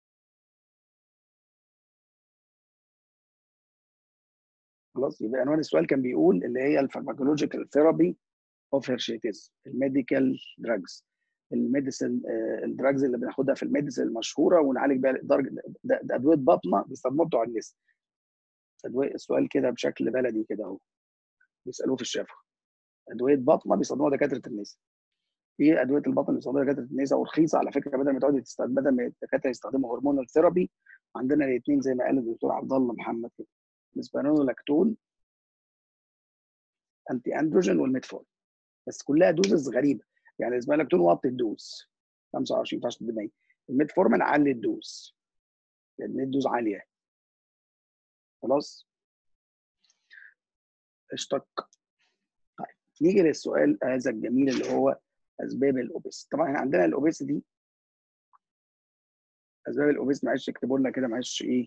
S1: خلاص يبقى عنوان السؤال كان بيقول اللي هي الفارماكولوجيكال ثيرابي اوف هيرشيتيز الميديكال دراجز الميديسن الدراجز اللي بناخدها في الميديسن المشهوره ونعالج بيها درجه ده ده ادويه بطنه بيستخدموها بتوع النساء ادويه السؤال كده بشكل بلدي كده اهو بيسالوه في الشفا ادويه بطنه بيستخدموها دكاتره النساء ايه ادويه البطن اللي بيستخدموها دكاتره النساء ورخيصه على فكره بدل ما تقعدي تستخدم بدل ما الدكاتره يستخدموا هرمونال ثيرابي عندنا الاثنين زي ما قال الدكتور عبد الله محمد كده الاسبانولاكتون انتي اندروجين والميتفورم بس كلها دوزز غريبه يعني الاسبانولاكتون وطي الدوز 25 10% الميتفورمين علي الدوز لان الدوز عاليه خلاص اشتق طيب نيجي للسؤال هذا الجميل اللي هو اسباب الاوبس طبعا احنا عندنا الاوبس دي اسباب الاوبس معلش اكتبوا لنا كده معلش ايه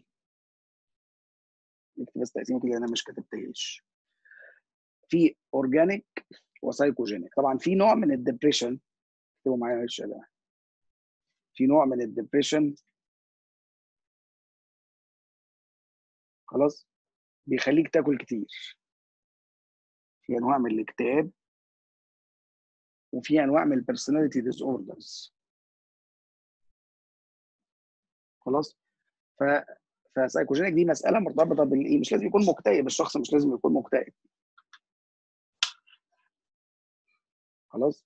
S1: نكتب بس تقسيمه كده انا مش كتبتهاش في اورجانيك وسايكوجينيك طبعا في نوع من الدبريشن اكتبوا معايا معلش يا جماعه في نوع من الدبريشن خلاص بيخليك تاكل كتير في انواع من الاكتئاب وفي انواع من البيرسوناليتي ديس اوردرز خلاص ف فسايكوجينيك دي مساله مرتبطه بالايه مش لازم يكون مكتئب الشخص مش لازم يكون مكتئب خلاص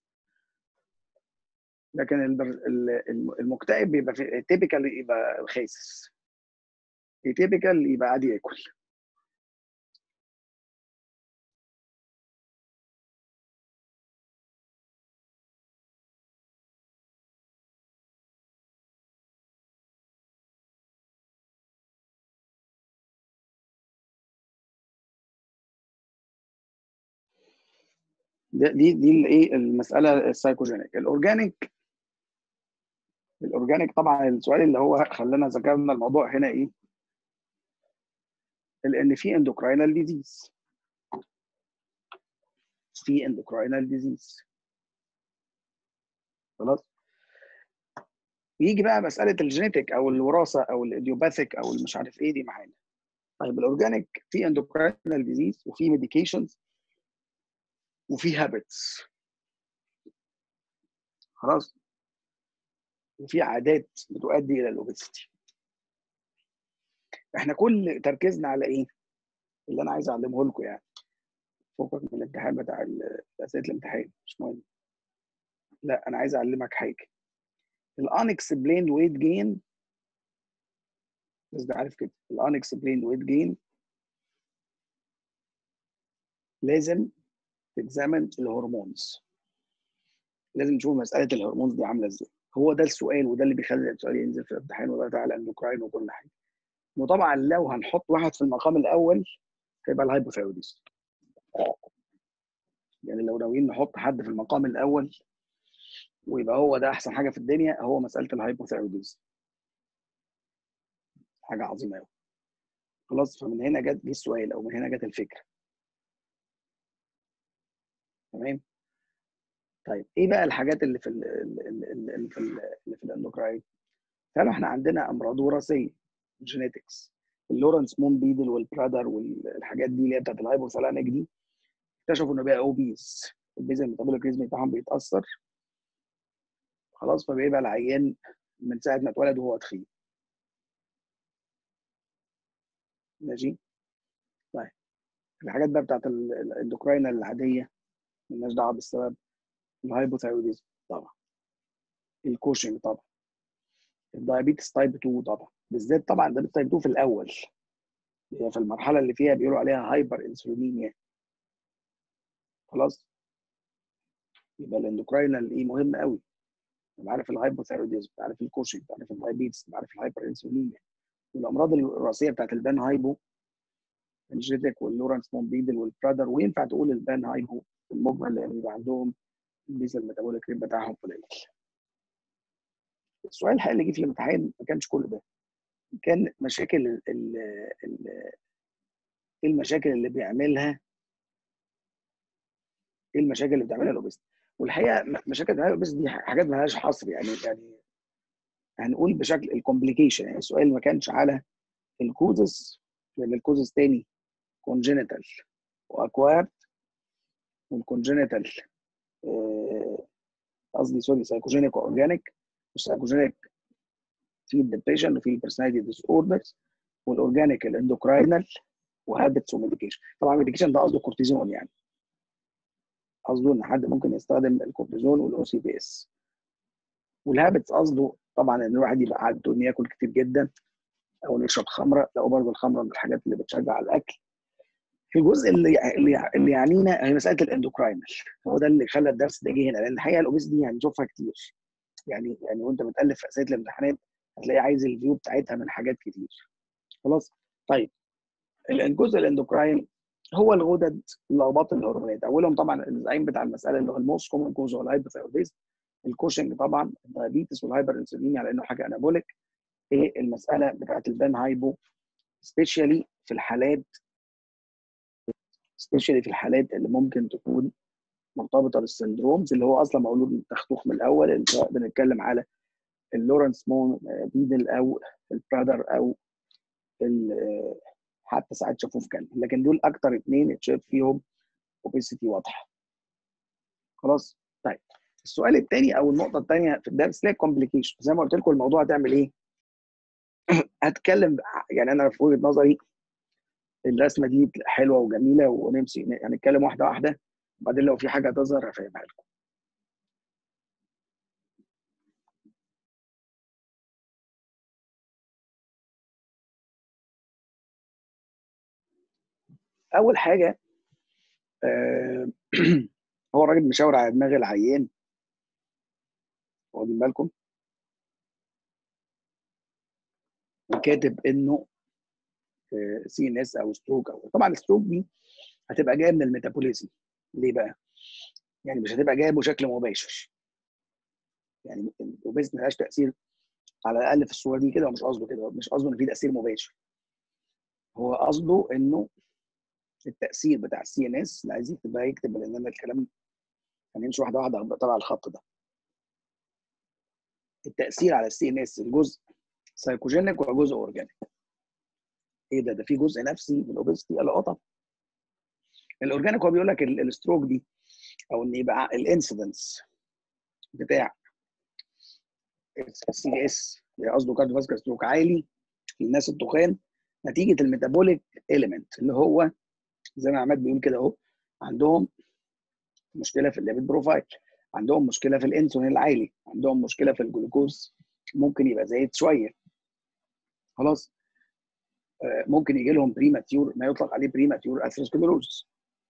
S1: لكن البر- ال- الم- المكتئب بيبقى في تيبيكال يبقى خاسس تيبيكال يبقى عادي ياكل ده- دي دي الايه المساله السايكوجينيك الاورجانيك الاورجانيك طبعا السؤال اللي هو خلانا ذكرنا الموضوع هنا ايه لان في اندوكراينال ديزيز في اندوكراينال ديزيز خلاص يجي بقى مساله الجينيتك او الوراثه او الايديوباثيك او المش عارف ايه دي معانا طيب الاورجانيك في اندوكراينال ديزيز وفي ميديكيشنز وفي هابتس خلاص وفي عادات بتؤدي الى الاوبستي احنا كل تركيزنا على ايه اللي انا عايز اعلمه لكم يعني فوقك من الامتحان بتاع ال- اسئله الامتحان مش مهم لا انا عايز اعلمك حاجه الانكسبليند ويت جين بس ده عارف كده الانكسبليند ويت جين لازم تتزامن الهرمونز لازم نشوف مساله الهرمونز دي عامله ازاي هو ده السؤال وده اللي بيخلي السؤال ينزل في الامتحان وده بتاع الاندوكراين وكل حاجه وطبعا لو هنحط واحد في المقام الاول هيبقى الهايبوثايروديزم يعني لو ناويين نحط حد في المقام الاول ويبقى هو ده احسن حاجه في الدنيا هو مساله الهايبوثايروديزم حاجه عظيمه قوي خلاص فمن هنا جت جه السؤال او من هنا جت الفكره تمام طيب ايه بقى الحاجات اللي في ال اللي في ال اللي في الاندوكراين قالوا احنا عندنا امراض وراثيه جينيتكس اللورنس مون بيدل والبرادر والحاجات دي اللي هي بتاعت الهايبوثالاميك دي اكتشفوا انه بقى اوبيز البيزل الميتابوليك ريزم بتاعهم بيتاثر خلاص فبيبقى العيان من ساعه ما اتولد وهو تخين ماشي طيب الحاجات بقى بتاعت الاندوكراين العاديه مالناش دعوه بالسبب الهايبوثايروديزم طبعا الكوشنج طبعا الدايابيتس تايب 2 طبعا بالذات طبعا الدايابيتس تايب 2 في الاول هي في المرحله اللي فيها بيقولوا عليها هايبر انسولينيميا خلاص يبقى الاندوكراينال ايه مهم قوي تبقى عارف الهايبوثايروديزم تبقى عارف الكوشنج تبقى عارف الدايابيتس تبقى عارف الهايبر انسولينيميا والامراض الوراثيه بتاعت البان هايبو الجيتك واللورنس مونبيدل والبرادر وينفع تقول البان هايبو في المجمل لان بيبقى عندهم البيزا الميتابوليك ريت بتاعهم قليل. السؤال الحقيقي اللي جه في الامتحان ما كانش كل ده كان مشاكل ال ال ال ايه المشاكل اللي بيعملها ايه المشاكل اللي بتعملها الاوبست والحقيقه مشاكل الاوبست دي حاجات ما لهاش حصر يعني يعني هنقول بشكل الكومبليكيشن يعني السؤال ما كانش على الكوزس لان الكوزس تاني كونجينيتال واكوارد والكونجينيتال قصدي سوري سايكوجينيك واورجانيك السايكوجينيك في الدبريشن وفي البرسوناليتي ديس اوردرز والاورجانيك الاندوكراينال وهابتس وميديكيشن طبعا الميديكيشن ده قصده كورتيزون يعني قصده ان حد ممكن يستخدم الكورتيزون والاو سي بي اس والهابتس قصده طبعا ان الواحد يبقى قاعد انه ياكل كتير جدا او يشرب خمره لو برضه الخمره من الحاجات اللي بتشجع على الاكل في الجزء اللي اللي يعنينا هي مساله الاندوكراينال هو ده اللي خلى الدرس ده جه هنا لان الحقيقه الاوبيس دي هنشوفها كتير يعني يعني وانت بتالف في اسئله الامتحانات هتلاقي عايز الفيو بتاعتها من حاجات كتير خلاص طيب الجزء الاندوكراين هو الغدد لخبطه الهرمونات اولهم طبعا الزعيم بتاع المساله اللي هو الموست كومن كوز هو الهايبوثايروديزم الكوشنج طبعا الدايابيتس والهايبر انسولينيا لانه حاجه انابوليك ايه المساله بتاعت البان هايبو سبيشالي في الحالات سبيشالي في الحالات اللي ممكن تكون مرتبطه بالسندرومز اللي هو اصلا مولود تختوخ من الاول سواء بنتكلم على اللورنس مون بيدل او البرادر او حتى ساعات شافوه في كلب لكن دول اكتر اثنين اتشاف فيهم اوبيسيتي واضحه خلاص طيب السؤال الثاني او النقطه الثانيه في الدرس اللي هي كومبليكيشن زي ما قلت لكم الموضوع هتعمل ايه هتكلم يعني انا في وجهه نظري الرسمه دي حلوه وجميله ونمشي هنتكلم واحده واحده وبعدين لو في حاجه تظهر هفهمها لكم اول حاجه آه هو الراجل مشاور على دماغ العيان واخدين بالكم وكاتب انه سي ان اس او ستروك او طبعا الستروك دي هتبقى جايه من الميتابوليزم ليه بقى؟ يعني مش هتبقى جايه بشكل مباشر يعني الاوبيز ملهاش تاثير على الاقل في الصوره دي كده ومش قصده كده مش قصده ان في تاثير مباشر هو قصده انه التاثير بتاع السي ان اس اللي عايز يكتب بقى يكتب لان انا الكلام هنمشي واحده واحده طبعا الخط ده التاثير على السي ان اس الجزء سايكوجينيك وجزء اورجانيك ايه ده ده في جزء نفسي من الاوبيستي لا طبعا الاورجانيك هو بيقول لك الستروك دي او ان يبقى الانسيدنس بتاع السي اس اللي قصده كارديو فاسكولار ستروك عالي في الناس التخان نتيجه الميتابوليك اليمنت اللي هو زي ما عماد بيقول كده اهو عندهم مشكله في الليبيد بروفايل عندهم مشكله في الانسولين العالي عندهم مشكله في الجلوكوز ممكن يبقى زايد شويه خلاص ممكن يجي لهم بريماتيور ما يطلق عليه بريماتيور اثيروسكليروز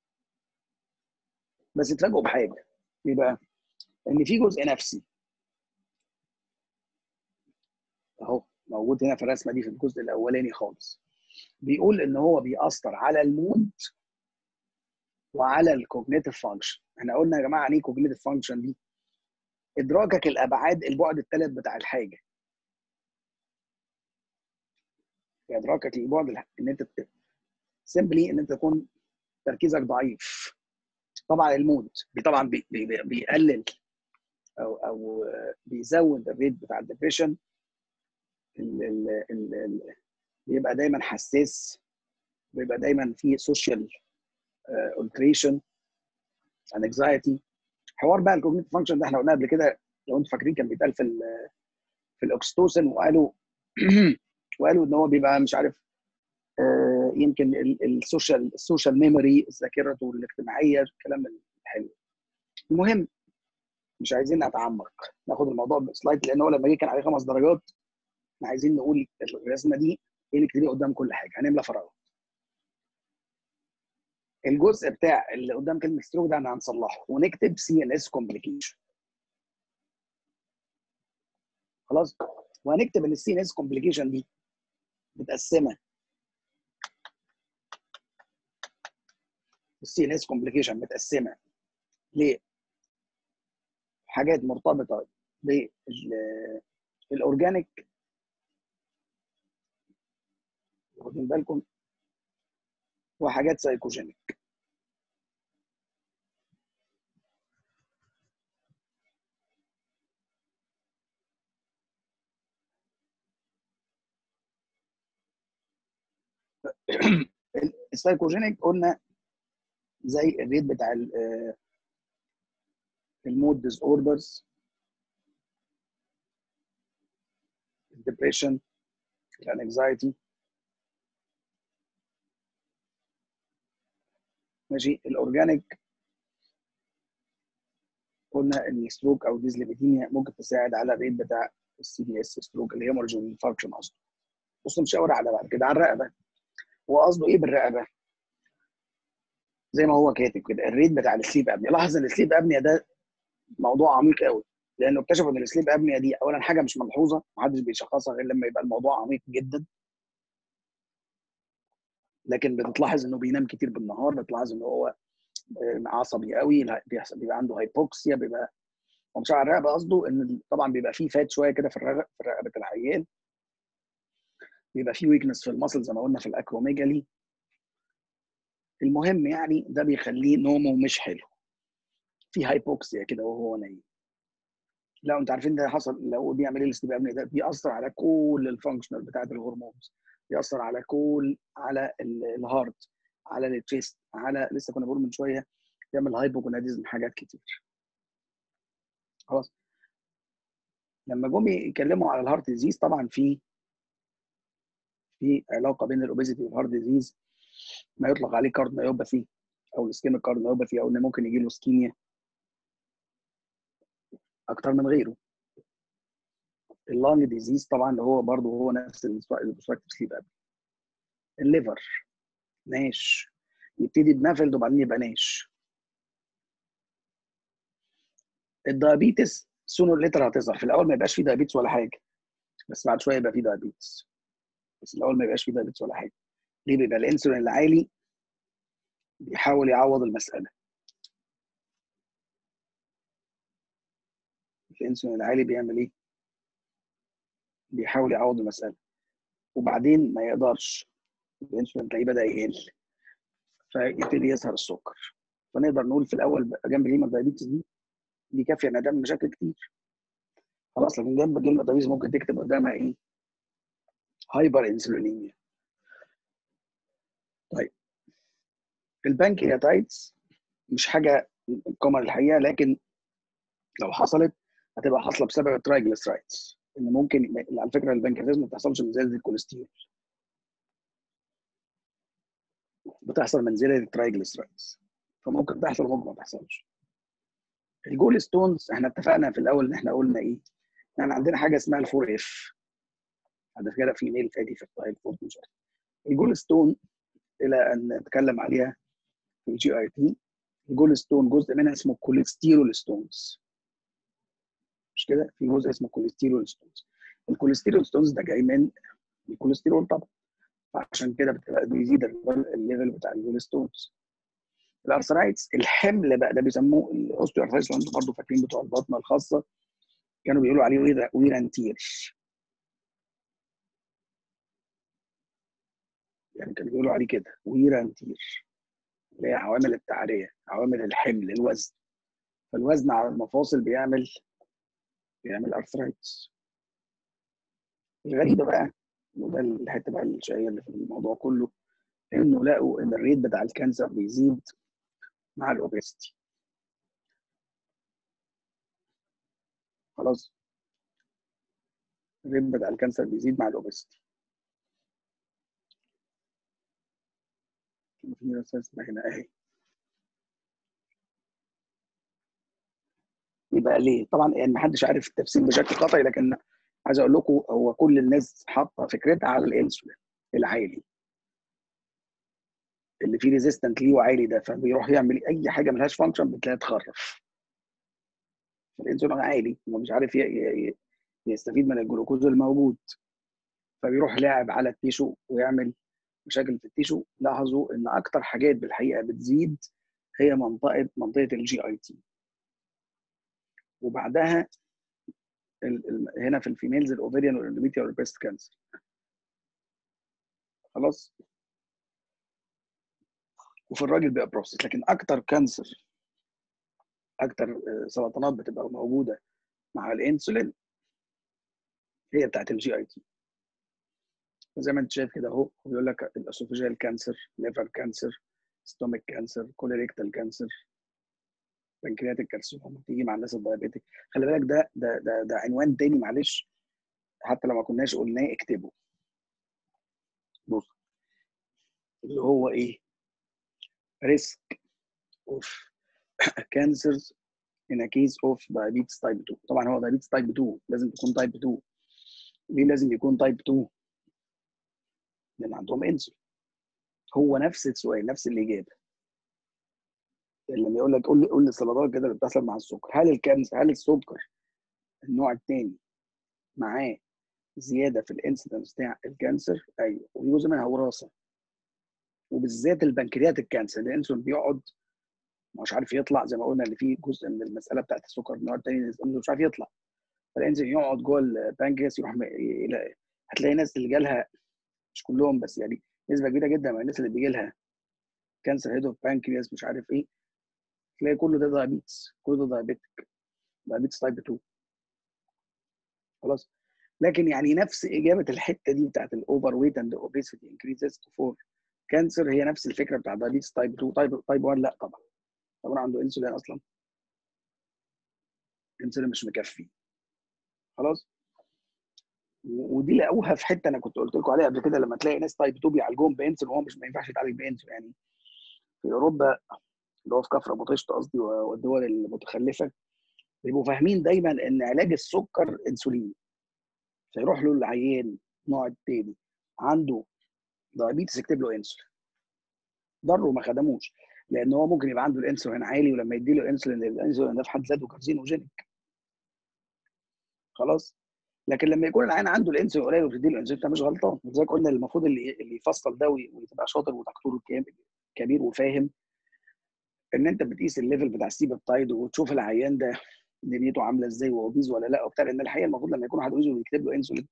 S1: بس اتفاجئوا بحاجه ايه بقى؟ ان في جزء نفسي اهو موجود هنا في الرسمه دي في الجزء الاولاني خالص بيقول ان هو بيأثر على المود وعلى الكوجنيتيف فانكشن احنا قلنا يا جماعه يعني ايه كوجنيتيف فانكشن دي ادراكك الابعاد البعد الثالث بتاع الحاجه ادراكك البعد الح- ان انت سيمبلي ان انت تكون تركيزك ضعيف طبعا المود بي- طبعا بي بي بي- بيقلل او او بيزود الريت بتاع الدبريشن ال- ال- ال- ال- بيبقى دايما حساس بيبقى دايما في سوشيال اولتريشن انكزايتي حوار بقى الكوجنيتيف فانكشن ده احنا قلنا قبل كده لو انتوا فاكرين كان بيتقال في ال- في الاكستوسن وقالوا وقالوا ان هو بيبقى مش عارف آه، يمكن السوشيال السوشيال ميموري ذاكرته الاجتماعيه الكلام الحلو المهم مش عايزين نتعمق ناخد الموضوع بسلايد لان هو لما جه كان عليه خمس درجات احنا عايزين نقول الرسمه دي ايه نكتبيه قدام كل حاجه هنملى فراغات الجزء بتاع اللي قدام كلمه ستروك ده انا هنصلحه ونكتب سي ان اس كومبليكيشن خلاص وهنكتب ان السي ان اس كومبليكيشن دي متقسمه السي ان اس كومبليكيشن متقسمه لحاجات مرتبطه بالاورجانيك واخدين بالكم وحاجات سايكوجينيك السايكوجينيك قلنا زي الريت بتاع المود ديز اوردرز الدبريشن الانكزايتي ماشي الاورجانيك قلنا ان الستروك او ديزليبيديميا ممكن تساعد على الريت بتاع السي دي اس ستروك اللي هي مارجن فانكشن اصلا بص مشاور على بعد كده على الرقبه هو قصده ايه بالرقبه؟ زي ما هو كاتب كده الريت بتاع السليب ابنيا لاحظ ان السليب ابنيا ده موضوع عميق قوي لانه اكتشفوا ان السليب ابنيا دي اولا حاجه مش ملحوظه محدش بيشخصها غير لما يبقى الموضوع عميق جدا لكن بتلاحظ انه بينام كتير بالنهار بتلاحظ ان هو عصبي قوي بيحصل بيبقى عنده هايبوكسيا بيبقى ومش على الرقبه قصده ان طبعا بيبقى فيه فات شويه كده في الرقبه في رقبه العيان بيبقى فيه ويكنس في المسل زي ما قلنا في الاكروميجالي المهم يعني ده بيخليه نومه مش حلو في هايبوكسيا كده وهو نايم لو انت عارفين ده حصل لو بيعمل ايه الاستيب ابني ده بيأثر على كل الفانكشنال بتاعت الهرمونز بيأثر على كل على الهارت على التشيست على لسه كنا بنقول من شويه بيعمل هايبوجوناديزم حاجات كتير خلاص لما جم يتكلموا على الهارت ديزيز طبعا في في علاقه بين الاوبيزيتي والهارت ديزيز ما يطلق عليه كارديوباثي او الاسكيميك كارديوباثي او ان ممكن يجي له اسكيميا اكتر من غيره اللانج ديزيز طبعا اللي هو برضه هو نفس البروستراكتيف سليب ابني الليفر ناش يبتدي بنافلد وبعدين يبقى ناش الدايابيتس سونر ليتر هتظهر في الاول ما يبقاش فيه دايابيتس ولا حاجه بس بعد شويه يبقى فيه دايابيتس بس الاول ما يبقاش فيه دايابيتس ولا حاجه ليه بيبقى الانسولين العالي بيحاول يعوض المساله الانسولين العالي بيعمل ايه بيحاول يعوض المساله وبعدين ما يقدرش الانسولين تلاقيه بدا يقل فيبتدي يظهر السكر فنقدر نقول في الاول جنب الهيمر دايابيتس دي دي كافيه انها تعمل مشاكل كتير خلاص لكن جنب كلمه دايابيتس ممكن تكتب قدامها ايه هايبر انسولينيميا طيب البانكرياتايتس مش حاجه كومن الحقيقه لكن لو حصلت هتبقى حاصله بسبب الترايجليسرايدز ان ممكن على فكره البنكرياس ما بتحصلش من زياده الكوليسترول بتحصل من زياده الترايجليسرايدز فممكن تحصل وممكن ما تحصلش الجول ستونز احنا اتفقنا في الاول ان احنا قلنا ايه؟ احنا عندنا حاجه اسمها الفور اف هذا كده في ميل فادي في الطايل فور الجول ستون الى ان نتكلم عليها في الجي اي تي الجول ستون جزء منها اسمه كوليسترول ستونز مش كده في جزء اسمه كوليسترول ستونز الكوليسترول ستونز ده جاي من الكوليسترول طبعا فعشان كده بتبقى بيزيد الليفل بتاع الجول ستونز الارثرايتس الحمل بقى ده بيسموه الاوستيو ارثرايتس لو انتم برضه فاكرين بتوع البطنه الخاصه كانوا بيقولوا عليه وير- ويرانتير يعني كانوا بيقولوا عليه كده ويرانتير اللي هي عوامل التعريه عوامل الحمل الوزن فالوزن على المفاصل بيعمل بيعمل ارثرايتس الغريبه بقى وده الحته بقى الشقيه اللي في الموضوع كله انه لقوا ان الريت بتاع الكانسر بيزيد مع الاوبستي خلاص الريت بتاع الكانسر بيزيد مع الاوبستي في رسالة هنا اهي يبقى ليه؟ طبعا يعني محدش عارف التفسير بشكل قطعي لكن عايز اقول لكم هو كل الناس حاطه فكرتها على الانسولين العالي اللي فيه ريزيستنت ليه وعالي ده فبيروح يعمل اي حاجه ملهاش فانكشن بتلاقيها تخرف الانسولين عالي هو مش عارف ي- ي- ي- يستفيد من الجلوكوز الموجود فبيروح لاعب على التيشو ويعمل مشاكل في التيشو لاحظوا ان اكتر حاجات بالحقيقه بتزيد هي منطقه منطقه الجي اي تي وبعدها ال- ال- هنا في الفيميلز الاوفيريان والاندوميتريال والبريست كانسر خلاص وفي الراجل بيبقى بروستات لكن اكتر كانسر اكتر آه، سرطانات بتبقى موجوده مع الانسولين هي بتاعت الجي اي تي زي ما انت شايف كده اهو بيقول لك الاسوفيجيال كانسر ليفر كانسر ستومك كانسر كوليريكتال كانسر بنكرياتيك كارسينوما تيجي مع الناس الدايابيتك خلي بالك ده ده ده, ده عنوان تاني معلش حتى لو ما كناش قلناه اكتبه بص اللي هو ايه ريسك اوف cancers in a case of diabetes type 2 طبعا هو diabetes type 2 لازم تكون type 2 ليه لازم يكون type 2 لان عندهم انسولين هو نفس السؤال نفس الاجابه لما يقول لك قول لي قول لي السلطات كده اللي بتحصل مع السكر هل الكانسر هل السكر النوع الثاني معاه زياده في الانسيدنس بتاع الكانسر ايوه وجزء منها وراثه وبالذات البنكرياتيك كانسر الانسولين بيقعد مش عارف يطلع زي ما قلنا اللي فيه جزء من المساله بتاعت السكر النوع الثاني مش عارف يطلع فالانسولين يقعد جوه البنكرياس يروح م- يلاقي هتلاقي ناس اللي جالها مش كلهم بس يعني نسبه كبيره جدا من الناس اللي بيجي لها كانسر هيد اوف بانكرياس مش عارف ايه تلاقي كله ده دايابيتس كله ده دايابيتك دايابيتس تايب 2 خلاص لكن يعني نفس اجابه الحته دي بتاعت الاوفر ويت اند اوبيسيتي انكريزز فور كانسر هي نفس الفكره بتاع دايابيتس تايب 2 تايب تايب 1 لا طبعا طبعا عنده انسولين اصلا الانسولين مش مكفي خلاص و- ودي لقوها في حته انا كنت قلت لكم عليها قبل كده لما تلاقي ناس تايب 2 بيعالجوهم بانسولين وهو مش ما ينفعش يتعالج بانسولين يعني في اوروبا اللي هو في كفر بوتشت قصدي والدول المتخلفه بيبقوا فاهمين دايما ان علاج السكر انسولين فيروح له العيان النوع التاني عنده دايابيتس يكتب له انسولين ضره ما خدموش لان هو ممكن يبقى عنده الانسولين عالي ولما يدي له انسولين الانسولين ده في حد ذاته كارسينوجينيك خلاص لكن لما يكون العيان عنده الانسولين قليل وبتدي له انسولين انت مش غلطان لذلك قلنا المفروض اللي اللي يفصل ده وي- وتبقى شاطر ودكتور كام- كبير وفاهم ان انت بتقيس الليفل بتاع السي بيبتايد وتشوف العيان ده دنيته عامله ازاي واوبيز ولا لا وبتاع لان الحقيقه المفروض لما يكون واحد اوبيز ويكتب له انسولين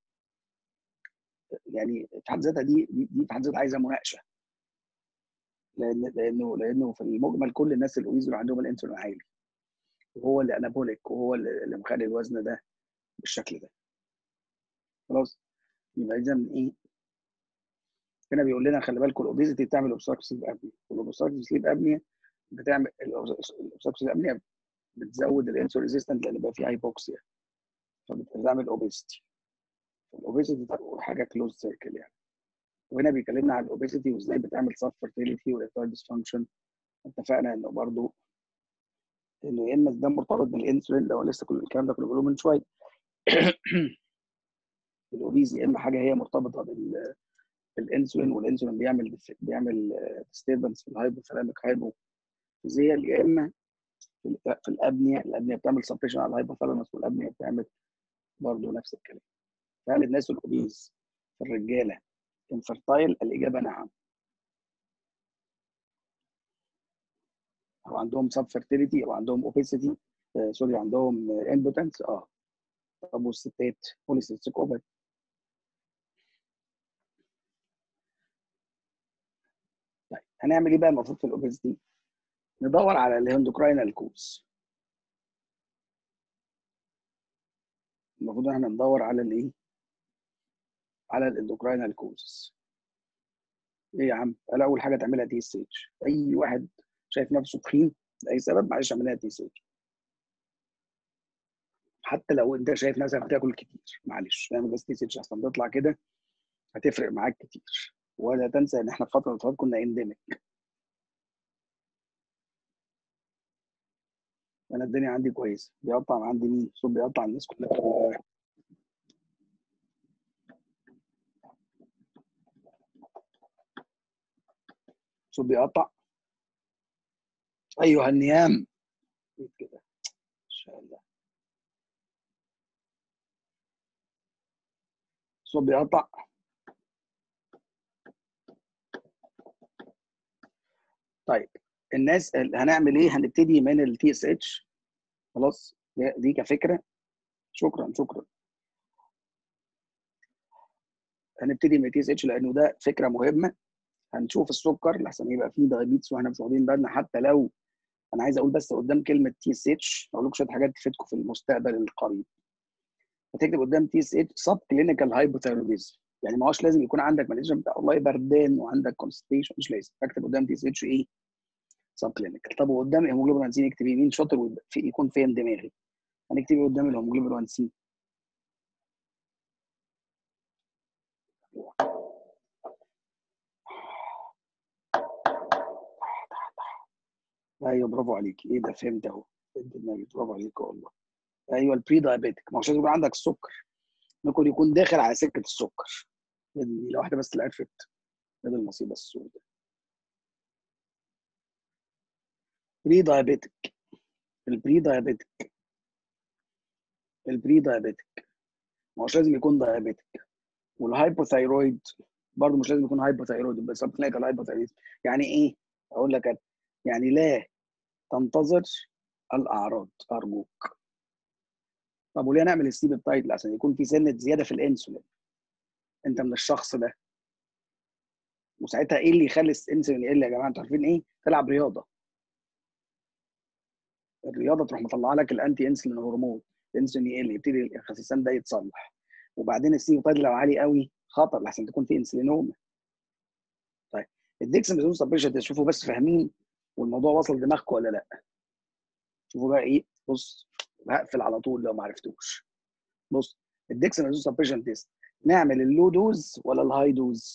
S1: يعني في حد ذاتها دي دي دي في حد ذاتها عايزه مناقشه لان لانه لانه في المجمل كل الناس الاوبيز اللي عندهم الانسولين عالي وهو اللي انابوليك وهو اللي اللي مخلي الوزن ده بالشكل ده خلاص يبقى اذا ايه هنا بيقول لنا خلي بالكم الاوبيزيتي بتعمل اوبستراكتيف سليب ابنيا والاوبستراكتيف سليب ابنيا بتعمل الاوبستراكتيف سليب ابنيا بتزود الانسولين ريزيستنت لان بيبقى فيه هايبوكسيا فبتعمل اوبيزيتي الاوبيزيتي حاجه كلوز سيركل يعني وهنا بيكلمنا على الاوبيزيتي وازاي بتعمل سب فيرتيليتي والايرتايل ديسفانكشن اتفقنا انه برضو انه يا اما ده مرتبط بالانسولين لو لسه كل الكلام ده كنا بنقوله من شويه الاوبيز يا اما حاجه هي مرتبطه بال بالانسولين والانسولين بيعمل بيعمل ديستربنس في الهايبوثالاميك هايبوفيزيال يا اما في ال- في الابنيه الابنيه بتعمل سبريشن على الهايبوثالاموس والابنيه بتعمل برضه نفس الكلام فهل الناس الاوبيز في الرجاله انفرتايل الاجابه نعم او عندهم سب فيرتيليتي او عندهم اوبيسيتي سوري عندهم امبوتنس اه طب والستات بوليسيستيك اوفر طيب هنعمل ايه بقى المفروض في الاوبيسيتي ندور على الهندوكراينال كوز المفروض احنا ندور على الايه على الاندوكراينال كوزز ايه يا عم قال اول حاجه تعملها تي اس اتش اي واحد شايف نفسه تخين لاي سبب معلش اعملها تي اس اتش حتى لو انت شايف نفسك بتاكل كتير معلش اعمل بس تي اس اتش عشان تطلع كده هتفرق معاك كتير ولا تنسى ان احنا في فتره من الفترات كنا انديميك انا الدنيا عندي كويسه بيقطع عندي مين صوت بيقطع الناس كلها صوت بيقطع ايها النيام كده ان شاء الله صوت بيقطع طيب الناس هنعمل ايه هنبتدي من التي اس اتش خلاص دي كفكره شكرا شكرا هنبتدي من التي اس اتش لانه ده فكره مهمه هنشوف السكر لحسن يبقى فيه دايابيتس واحنا مش واخدين بالنا حتى لو انا عايز اقول بس قدام كلمه تي اس اتش اقول لكم شويه حاجات تفيدكم في المستقبل القريب هتكتب قدام تي اس اتش سب كلينيكال هايبوثايروديزم يعني ما هوش لازم يكون عندك ماليزيا بتاع والله بردان وعندك كونستيشن مش لازم اكتب قدام تي اس اتش ايه سب كلينيكال طب وقدام هيموجلوبين 1 سي نكتب مين شاطر في يكون فين دماغي هنكتب قدام الهيموجلوبين 1 سي ايوه برافو عليك ايه ده فهمت اهو فهمت دماغي برافو عليك والله ايوه البري دايابيتك ما هوش لازم يكون عندك السكر ممكن يكون داخل على سكه السكر دي لو واحده بس اللي عرفت هذه المصيبه السوداء بري دايابيتك البري دايابيتك البري دايابيتك ما هوش لازم يكون دايابيتك والهايبوثايرويد برضه مش لازم يكون هايبوثايرويد بس كلينيكال هايبوثايرويد يعني ايه؟ اقول لك أنا. يعني لا تنتظر الاعراض ارجوك طب وليه نعمل السيب تايتل عشان يكون في سنه زياده في الانسولين انت من الشخص ده وساعتها ايه اللي يخلي الانسولين يقل يا جماعه انتوا عارفين ايه؟ تلعب رياضه الرياضه تروح مطلعه لك الانتي انسولين هرمون الانسولين يقل يبتدي الخسسان ده يتصلح وبعدين السي تايتل لو عالي قوي خطر لحسن تكون في انسولينوما طيب الديكساميثازون سبريشن تشوفوا بس فاهمين والموضوع وصل دماغكم ولا لا شوفوا بقى ايه بص هقفل على طول لو ما عرفتوش بص الديكساميثازون سبريشن تيست نعمل اللو دوز ولا الهاي دوز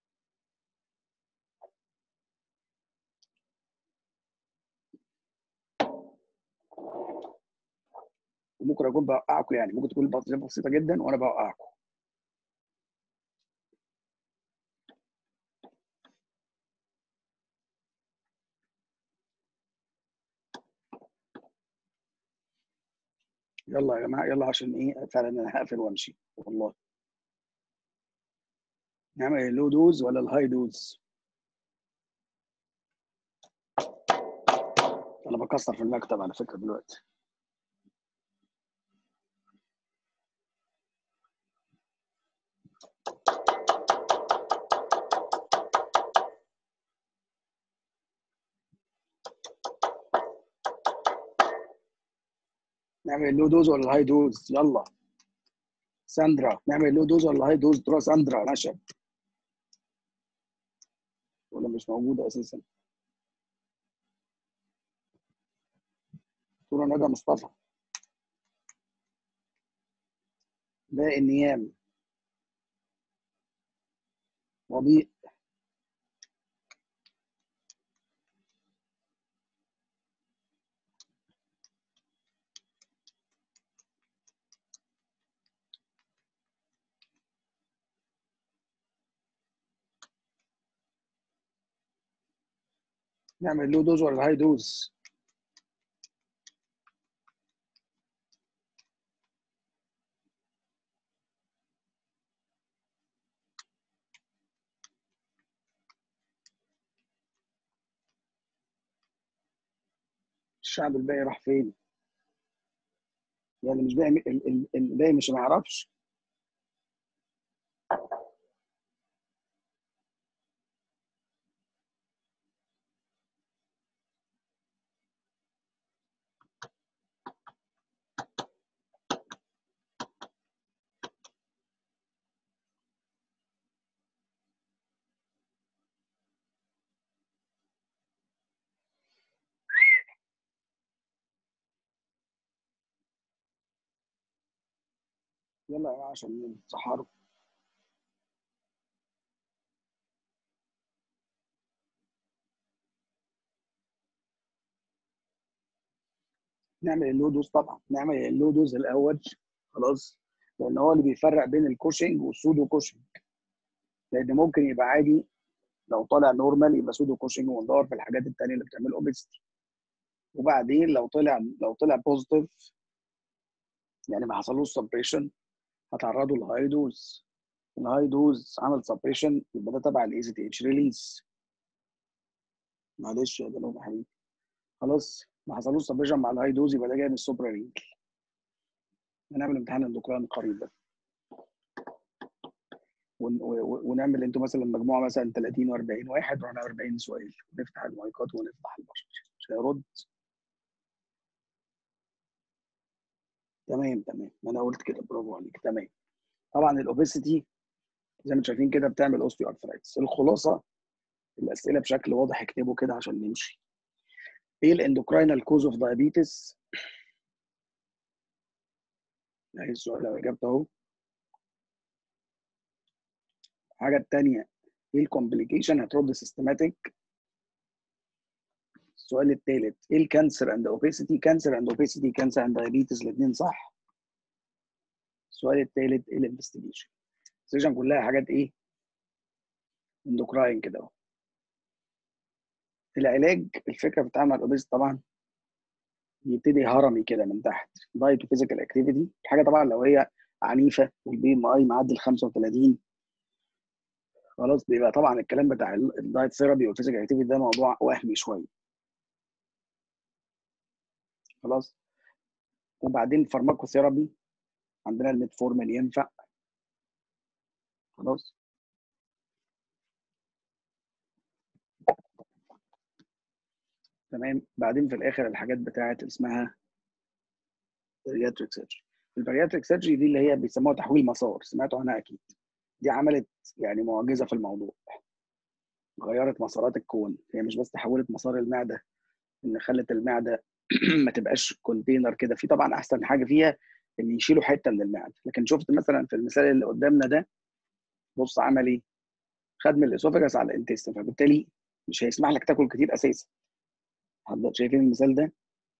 S1: وممكن اكون بوقعكم يعني ممكن تكون البسيطه بسيطه جدا وانا بوقعكم يلا يا جماعه يلا عشان ايه فعلا انا هقفل وامشي والله نعمل اللو دوز ولا الهاي دوز انا بكسر في المكتب على فكره دلوقتي نعمل لو دوز ولا الهاي دوز يلا ساندرا نعمل لو دوز ولا الهاي دوز ترى ساندرا نشا ولا مش موجوده اساسا دكتوره ندى مصطفى باقي النيام وضيء نعمل لو دوز ولا هاي دوز الشعب الباقي راح فين يعني مش باقي ال- ال- الباقي مش ما يعرفش يلا يا جماعه عشان نتسحروا نعمل اللودوز طبعا نعمل اللودوز الاول خلاص لان هو اللي بيفرق بين الكوشنج والسودو كوشنج لان ممكن يبقى عادي لو طالع نورمال يبقى سودو كوشنج وندور في الحاجات التانيه اللي بتعمل اوبستي وبعدين لو طلع لو طلع بوزيتيف يعني ما حصلوش سبريشن هتعرضه لهاي دوز الهاي دوز عمل سبريشن يبقى ده تبع الاي سي تي اتش ريليز معلش يا جنوب يا حبيبي خلاص ما حصلوش سبريشن مع الهاي دوز يبقى ده جاي من السوبرا رينج هنعمل امتحان اندوكرين قريب ون- و- ونعمل انتوا مثلا مجموعه مثلا 30 و40 واحد ونعمل 40 سؤال نفتح المايكات ونفتح البشر مش هيرد تمام تمام ما انا قلت كده برافو عليك تمام طبعا الاوبيسيتي زي ما انتم شايفين كده بتعمل اوستيو ارثرايتس الخلاصه الاسئله بشكل واضح اكتبوا كده عشان نمشي ايه الاندوكراينال كوز اوف دايابيتس اهي السؤال لو اجابته اهو الحاجه الثانيه ايه الكومبليكيشن هترد سيستماتيك السؤال الثالث ايه الكانسر اند اوبيسيتي كانسر اند اوبيسيتي كانسر اند دايابيتس الاثنين صح السؤال الثالث ايه الانفستيجيشن الانفستيجيشن كلها حاجات ايه اندوكراين كده اهو العلاج الفكره بتاع مع الاوبيس طبعا يبتدي هرمي كده من تحت دايت وفيزيكال اكتيفيتي حاجه طبعا لو هي عنيفه والبي ام اي معدي ال 35 خلاص بيبقى طبعا الكلام بتاع ال- الدايت ثيرابي والفيزيكال اكتيفيتي ده موضوع وهمي شويه خلاص وبعدين فارماكوثيرابي عندنا الميتفورمين ينفع خلاص تمام بعدين في الاخر الحاجات بتاعت اسمها بارياتريك سيرجري البارياتريك سيرجري دي اللي هي بيسموها تحويل مسار سمعتوا عنها اكيد دي عملت يعني معجزه في الموضوع غيرت مسارات الكون هي مش بس تحولت مسار المعده ان خلت المعده ما تبقاش كونتينر كده في طبعا احسن حاجه فيها ان يشيلوا حته من المعده لكن شفت مثلا في المثال اللي قدامنا ده بص عمل ايه خد من الاسوفاجس على الانتستين فبالتالي مش هيسمح لك تاكل كتير اساسا حضرتك شايفين المثال ده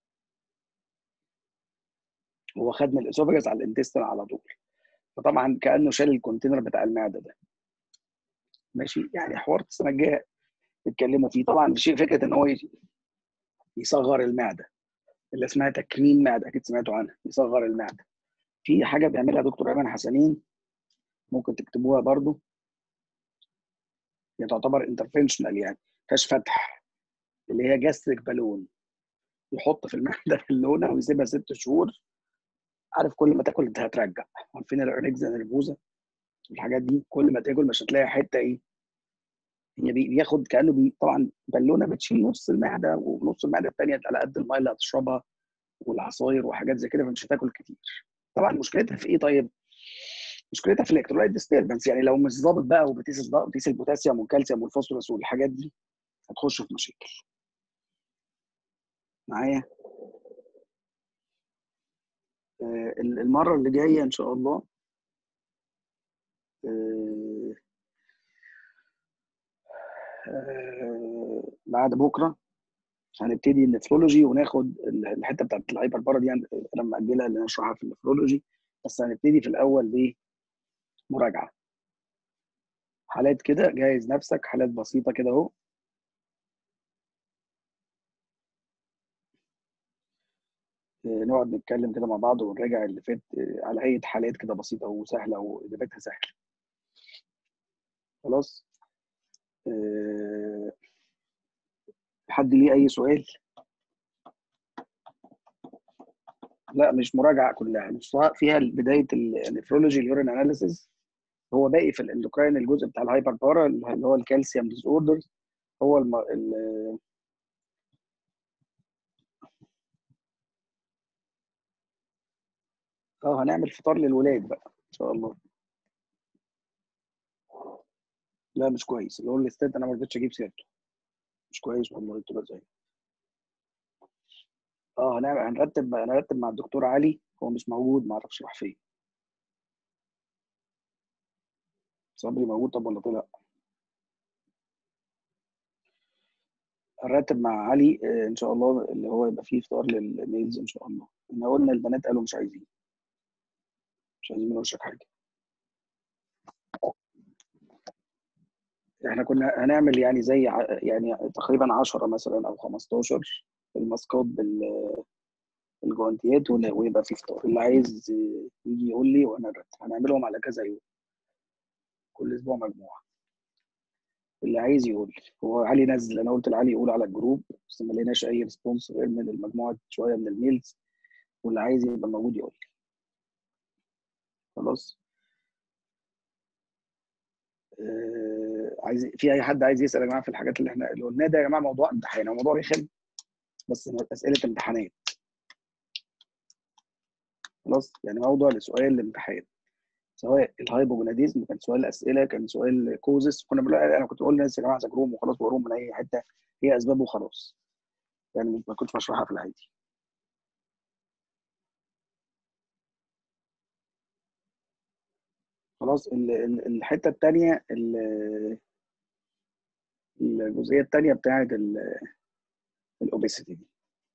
S1: هو خد من الاسوفاجس على الانتستين على طول فطبعا كانه شال الكونتينر بتاع المعده ده ماشي يعني حوار السنه الجايه نتكلموا فيه طبعا شيء فكره ان هو ي- يصغر المعده اللي اسمها تكميم معده اكيد سمعتوا عنها يصغر المعده في حاجه بيعملها دكتور ايمن حسنين ممكن تكتبوها برضو هي تعتبر انترفنشنال يعني فيهاش فتح اللي هي جاستريك بالون يحط في المعده بالونه ويسيبها ست شهور عارف كل ما تاكل انت هترجع عارفين الارنكزا نرفوزا والحاجات دي كل ما تاكل مش هتلاقي حته ايه هي بي- بياخد كانه بي طبعا بالونه بتشيل نص المعده ونص المعده الثانيه على قد الميه اللي هتشربها والعصاير وحاجات زي كده فمش هتاكل كتير طبعا مشكلتها في ايه طيب؟ مشكلتها في الالكترولايت ديستربنس يعني لو مش ظابط بقى وبتقيس الضغط بتقيس البوتاسيوم والكالسيوم والفوسفورس والحاجات دي هتخش في مشاكل معايا آه، المره اللي جايه ان شاء الله آه، آه، بعد بكره هنبتدي النفرولوجي وناخد الحته بتاعت الهايبر بارا دي انا مأجلها اللي نشرحها في النفرولوجي بس هنبتدي في الاول بمراجعه حالات كده جهز نفسك حالات بسيطه كده اهو آه، نقعد نتكلم كده مع بعض ونراجع اللي فات آه، على هيئه حالات كده بسيطه وسهله واجابتها سهله خلاص آه، حد ليه اي سؤال لا مش مراجعه كلها نصها فيها بدايه النفرولوجي اليورين اناليسيس هو باقي في الاندوكراين الجزء بتاع الهايبر بارا اللي هو الكالسيوم ديز اوردر هو الم... ال... اه هنعمل فطار للولاد بقى ان شاء الله لا مش كويس اللي هو الاستاد انا ما رضيتش اجيب سيرته مش كويس والله تبقى زي اه هنعمل هنرتب هنرتب مع الدكتور علي هو مش موجود ما اعرفش راح فين صبري موجود طب ولا طلع هنرتب مع علي آه، ان شاء الله اللي هو يبقى فيه فطار للميلز ان شاء الله احنا قلنا البنات قالوا مش عايزين مش عايزين من وشك حاجه احنا كنا هنعمل يعني زي ع- يعني تقريبا 10 مثلا او 15 الماسكات بال الجوانتيات ون- ويبقى في فطار اللي عايز يجي يقول لي وانا أرتب. هنعملهم على كذا يوم كل اسبوع مجموعه اللي عايز يقول لي هو علي نزل انا قلت لعلي يقول على الجروب بس ما لقيناش اي ريسبونس غير من المجموعه شويه من الميلز واللي عايز يبقى موجود يقول لي خلاص آه عايز في اي حد عايز يسال يا جماعه في الحاجات اللي احنا اللي قلناه ده يا جماعه موضوع امتحان هو موضوع رخم بس اسئله امتحانات خلاص يعني موضوع لسؤال الامتحان سواء الهايبوجوناديزم كان سؤال اسئله كان سؤال كوزس كنا بنقول انا كنت بقول للناس يا جماعه ذاكروهم وخلاص وقروهم من اي حته هي اسبابه وخلاص يعني مش ما كنتش بشرحها في العادي خلاص ال- ال- الحته الثانيه الجزئيه الثانيه بتاعت الاوبيسيتي دي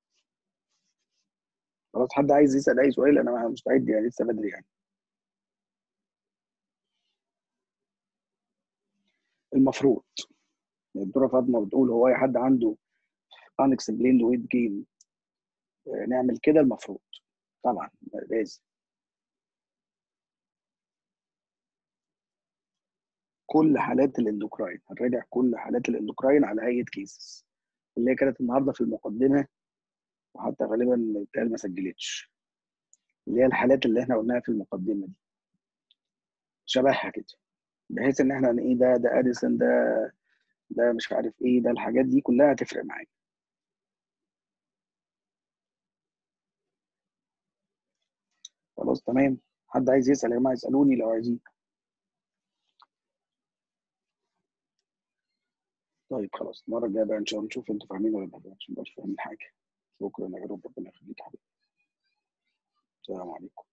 S1: خلاص حد عايز يسال اي سؤال انا مستعد يعني لسه بدري يعني المفروض الدكتوره فاطمه بتقول هو اي حد عنده unexplained weight gain آه، نعمل كده المفروض طبعا لازم كل حالات الاندوكراين هنراجع كل حالات الاندوكراين على هيئه كيسز اللي هي كانت النهارده في المقدمه وحتى غالبا بتقال ما سجلتش اللي هي الحالات اللي احنا قلناها في المقدمه دي شبهها كده بحيث ان احنا ايه ده ده اديسون ده ده مش عارف ايه ده الحاجات دي كلها هتفرق معانا خلاص تمام حد عايز يسال يا جماعه يسالوني لو عايزين طيب خلاص المره الجايه بقى ان شاء الله نشوف انتوا فاهمين ولا لا عشان مش فاهمين حاجه شكرا يا رب ربنا يخليك يا حبيبي السلام عليكم